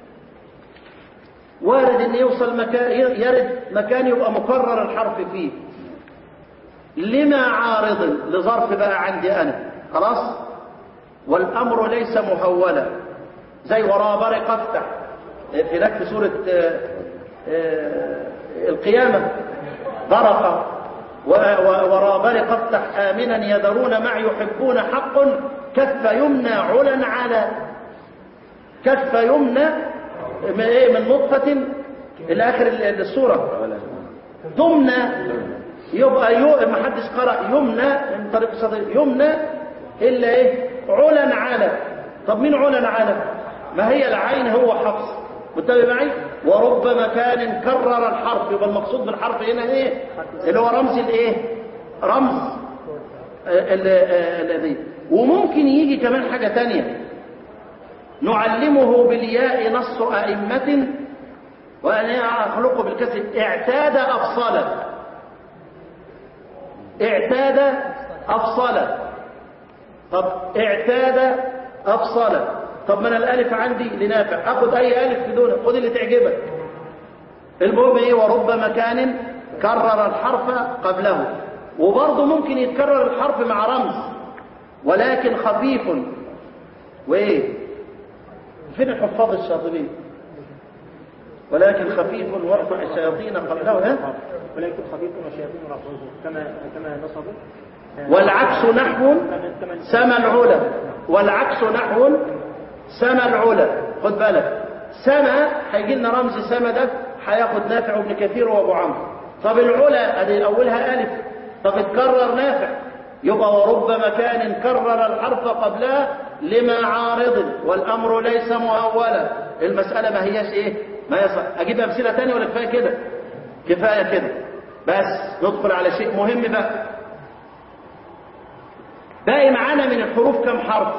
وارد أن يوصل مكان يرد مكان يبقى مكرر الحرف فيه لما عارض لظرف بقى عندي أنا خلاص والأمر ليس مهولا زي وراء برق افتح في لك في سورة آآ آآ القيامة برق وراء برق افتح آمنا يذرون ما يحبون حق كف يمنى علا على كف يمنى من نطفة إلى آخر السورة ضمنى يبقى يو ما حدش قرأ يمنى من طريق الصدر يمنى إلا إيه علا على طب مين علا على ما هي العين هو حفص متابع معي ورب مكان كرر الحرف يبقى المقصود بالحرف هنا ايه اللي هو رمز الايه رمز الذي وممكن يجي كمان حاجة تانية نعلمه بالياء نص أئمة وأنا أخلقه بالكسر اعتاد أفصل اعتاد أفصل طب اعتاد أفصل طب ما انا الالف عندي لنافع اخد اي الف بدون خد اللي تعجبك المهم ايه ورب مكان كرر الحرف قبله وبرضه ممكن يتكرر الحرف مع رمز ولكن خفيف وايه فين الحفاظ الشاطبين ولكن خفيف وارفع الشياطين قبله ها ولكن خفيف والشياطين رفعه كما كما نصبوا والعكس نحو سما العلا والعكس نحو سما العلا خد بالك سما هيجي لنا رمز سما ده هياخد نافع وابن كثير وابو عمرو طب العلا ادي اولها الف طب اتكرر نافع يبقى ورب مكان كرر الحرف قبلها لما عارض والامر ليس مؤولا المساله ما هياش ايه ما يصح اجيب امثله ثانيه ولا كفايه كده كفايه كده بس ندخل على شيء مهم بقى باقي معانا من الحروف كم حرف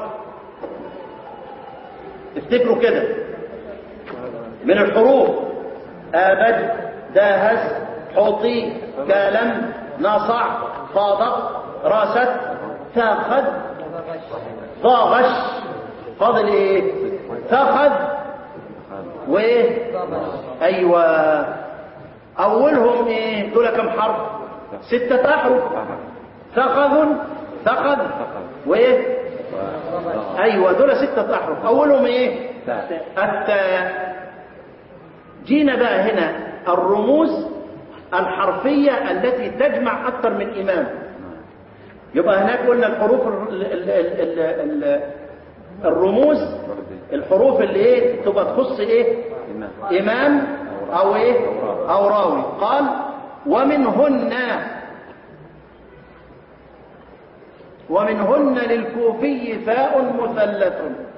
افتكروا كده من الحروف آبد داهس حوطي كالم نصع فاضق راست تاخذ ضاغش فاضل ايه تاخذ وايه ايوه اولهم ايه دول كم حرف ستة احرف ثقذ ثقذ وايه ايوه دول ستة احرف اولهم ايه التاء جينا بقى هنا الرموز الحرفية التي تجمع اكثر من امام يبقى هناك قلنا الحروف ال ال ال ال ال الرموز الحروف اللي ايه تبقى تخص ايه امام او ايه او راوي قال ومنهن ومنهن للكوفي فاء مثلث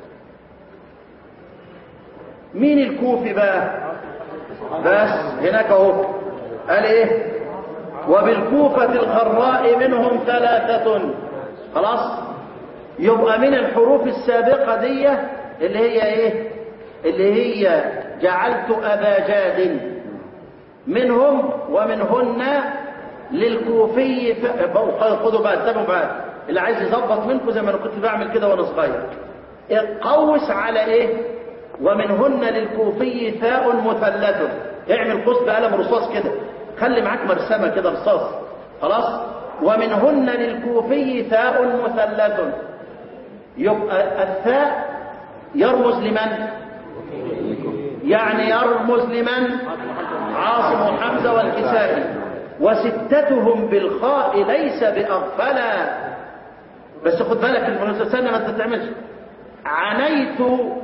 مين الكوفي بقى بس هناك اهو قال ايه وبالكوفة الغراء منهم ثلاثة خلاص يبقى من الحروف السابقة دي اللي هي ايه اللي هي جعلت أبا جاد منهم ومنهن للكوفي ف... خدوا بقى انتبهوا بقى اللي عايز يظبط منكم زي ما انا كنت بعمل كده وانا صغير قوس على ايه ومنهن للكوفي ثاء مثلث اعمل قوس بقلم رصاص كده خلي معاك مرسمه كده رصاص خلاص ومنهن للكوفي ثاء مثلث يبقى الثاء يرمز لمن يعني يرمز لمن عاصم وحمزه والكسائي وستتهم بالخاء ليس باغفلا بس خد بالك المستثنى ما تتعملش عنيت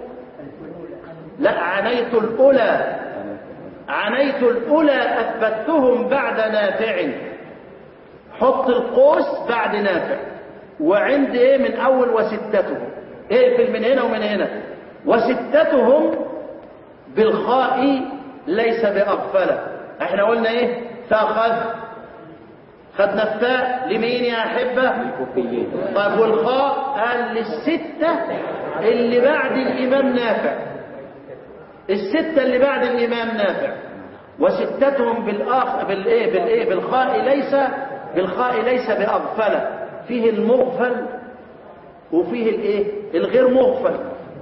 لا عنيت الأولى عنيت الأولى أثبتهم بعد نافع حط القوس بعد نافع وعند ايه من أول وستتهم اقفل من هنا ومن هنا وستتهم بالخاء ليس بأغفلة احنا قلنا ايه تأخذ خدنا الثاء لمين يا أحبة طيب والخاء قال للستة اللي بعد الإمام نافع الستة اللي بعد الإمام نافع وستتهم بالآخ بالإيه بالإيه بالخاء ليس بالخاء ليس بأغفلة فيه المغفل وفيه الإيه الغير مغفل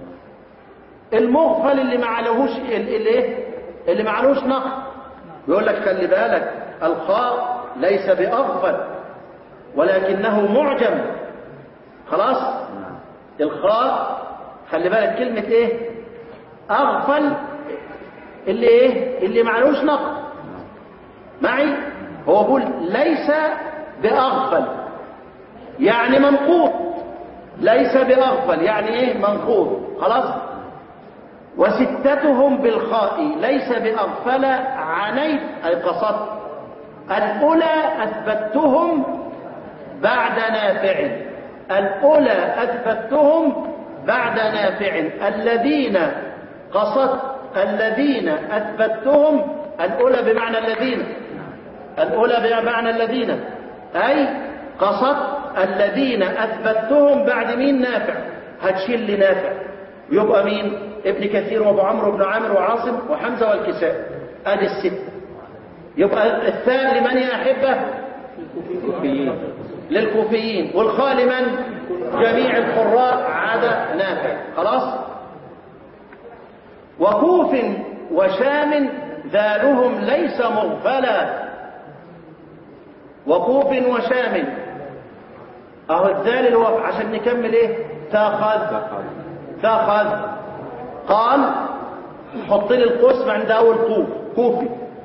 المغفل اللي ما عليهوش الايه اللي ما عليهوش نقد يقول لك خلي بالك الخاء ليس بأغفل ولكنه معجم خلاص الخاء خلي بالك كلمة ايه أغفل اللي ايه اللي معلوش نقد معي هو بيقول ليس بأغفل يعني منقوط ليس بأغفل يعني ايه منقوط خلاص وستتهم بالخاء ليس بأغفل عنيت أي قصدت الأولى أثبتهم بعد نافع الأولى أثبتهم بعد نافع الذين قصدت الذين أثبتهم الأولى بمعنى الذين الأولى بمعنى الذين أي قصدت الذين أثبتهم بعد مين نافع هتشيل لي نافع يبقى مين ابن كثير وابو عمرو بن عامر وعاصم وحمزة والكساء ادي الست يبقى الثاء لمن يا أحبة للكوفيين والخاء لمن جميع القراء عدا نافع خلاص وكوف وشام ذالهم ليس مغفلا وكوف وشام اهو الذال اللي هو عشان نكمل ايه تاخذ تاخذ قال حط لي القوس عند اول كوف كوفي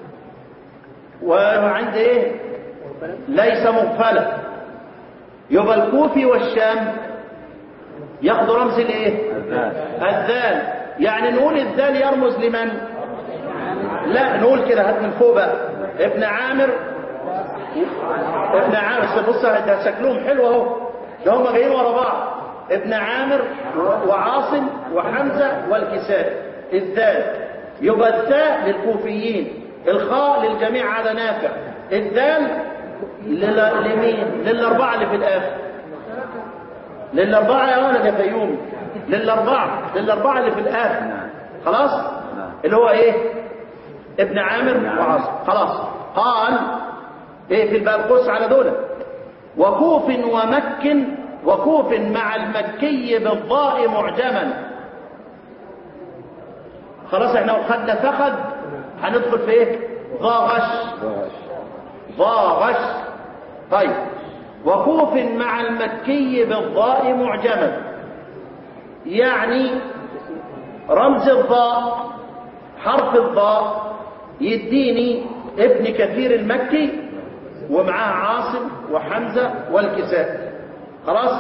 وعند ايه ليس مغفلا يبقى الكوفي والشام ياخدوا رمز الايه الذال يعني نقول الذال يرمز لمن لا نقول كده هات من فوق بقى ابن عامر ابن عامر بص ده شكلهم حلو اهو ده هم جايين ورا بعض ابن عامر وعاصم وحمزه والكساء الذال يبقى الثاء للكوفيين الخاء للجميع على نافع الذال لمين للاربعه اللي في الاخر للاربعه يا ولد يا فيومي للاربعه للاربعه اللي في الاخر خلاص اللي هو ايه ابن عامر وعاصم خلاص قال ايه في الباب قص على دول وكوف ومك وكوف مع المكي بالضاء معجما خلاص احنا خدنا فخذ هندخل في ايه ضاغش ضاغش طيب وكوف مع المكي بالضاء معجما يعني رمز الضاء حرف الضاء يديني ابن كثير المكي ومعاه عاصم وحمزة والكساء خلاص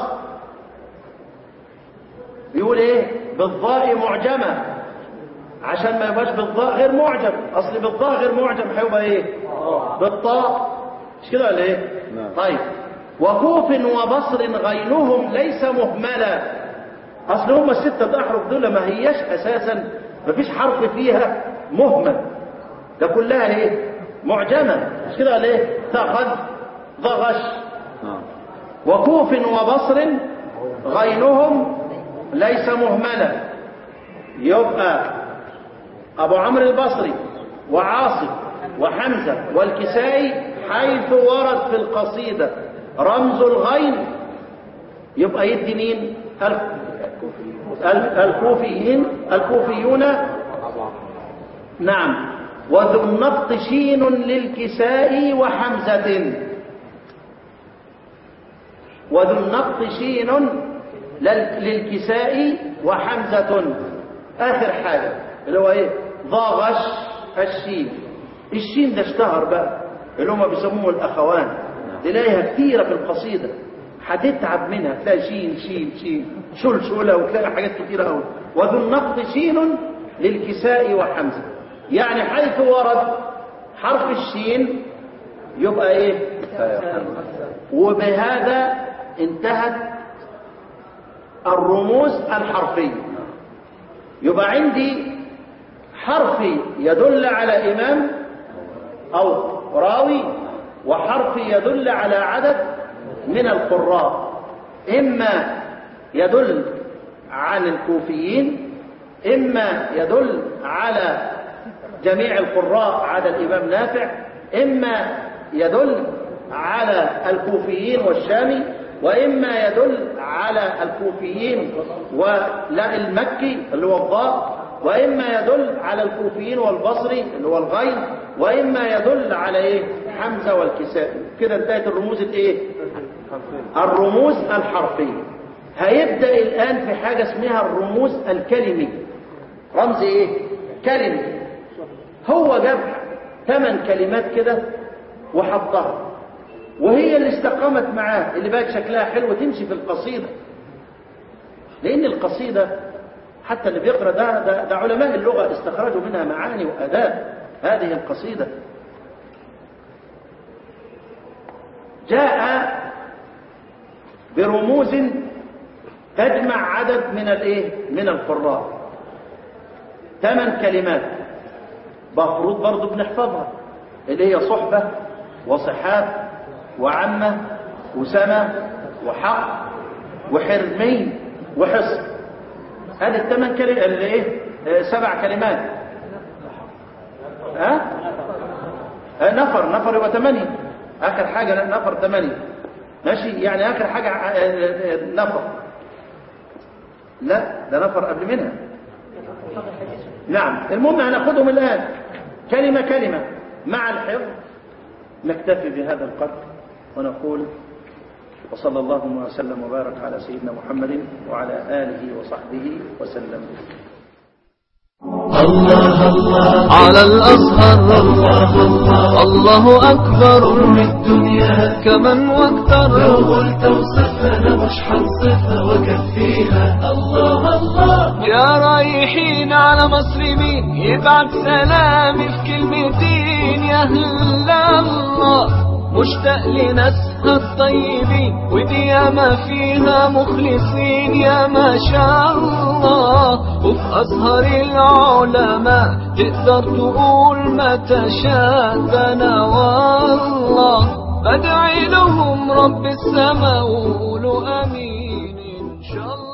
بيقول ايه بالضاء معجمة عشان ما يبقاش بالضاء غير معجم اصل بالضاء غير معجم هيبقى ايه بالطاء مش كده ولا ايه طيب وكوف وبصر غينهم ليس مهملا اصل هم الستة احرف دول ما هياش اساسا ما فيش حرف فيها مهمل ده كلها ايه معجمة مش كده ولا ايه تاخذ ضغش وكوف وبصر غينهم ليس مهملا يبقى أبو عمرو البصري وعاصم وحمزة والكسائي حيث ورد في القصيدة رمز الغين يبقى يدي مين ال- ال- الكوفيين الكوفيون نعم وذو النقط شين للكساء وحمزة وذو النقط شين لل- للكساء وحمزة آخر حاجة اللي هو إيه ضاغش الشين الشين ده اشتهر بقى اللي هم بيسموه الأخوان تلاقيها كتيرة في القصيدة هتتعب منها تلاقي شين شين شين شلشلة وتلاقي حاجات كتيرة قوي وذو النقط شين للكساء وحمزة يعني حيث ورد حرف الشين يبقى ايه وبهذا انتهت الرموز الحرفية يبقى عندي حرف يدل على إمام أو راوي وحرف يدل على عدد من القراء إما يدل عن الكوفيين إما يدل على جميع القراء عدا الإمام نافع إما يدل على الكوفيين والشامي وإما يدل على الكوفيين ولا المكي اللي هو الضاء وإما يدل على الكوفيين والبصري اللي هو الغين وإما يدل على إيه حمزة والكسائي كده انتهت الرموز الإيه الرموز الحرفية هيبدأ الآن في حاجة اسمها الرموز الكلمي رمز إيه كلمي هو جاب ثمان كلمات كده وحطها وهي اللي استقامت معاه اللي بقت شكلها حلو تمشي في القصيدة لأن القصيدة حتى اللي بيقرأ ده, ده, ده علماء اللغة استخرجوا منها معاني وأداء هذه القصيدة جاء برموز تجمع عدد من الايه من القراء ثمان كلمات مفروض برضه بنحفظها اللي هي صحبة وصحاب وعمة وسمة وحق وحرمين وحصن هذه الثمان كلمات اللي ايه آه، سبع كلمات ها أه؟ نفر نفر يبقى ثمانية آخر حاجة نفر ثمانية ماشي يعني آخر حاجة آه، آه، نفر لا ده نفر قبل منها نعم المهم هناخدهم الآن كلمة كلمة مع الحفظ نكتفي بهذا القدر ونقول وصلى الله وسلم وبارك على سيدنا محمد وعلى آله وصحبه وسلم الله الله على الأزهر الله الله الله أكبر قرب الدنيا كمن لو واكتر قلت اوصفها مش حنصفها وكفيها الله الله يا رايحين على مصر مين يبعت سلامي في كلمتين يا هلا الله مشتاق لناسها الطيبين ودي ياما فيها مخلصين يا ما شاء الله وفي أزهر العلماء تقدر تقول ما تشاء ده أنا والله بدعي لهم رب السماء وقولوا أمين إن شاء الله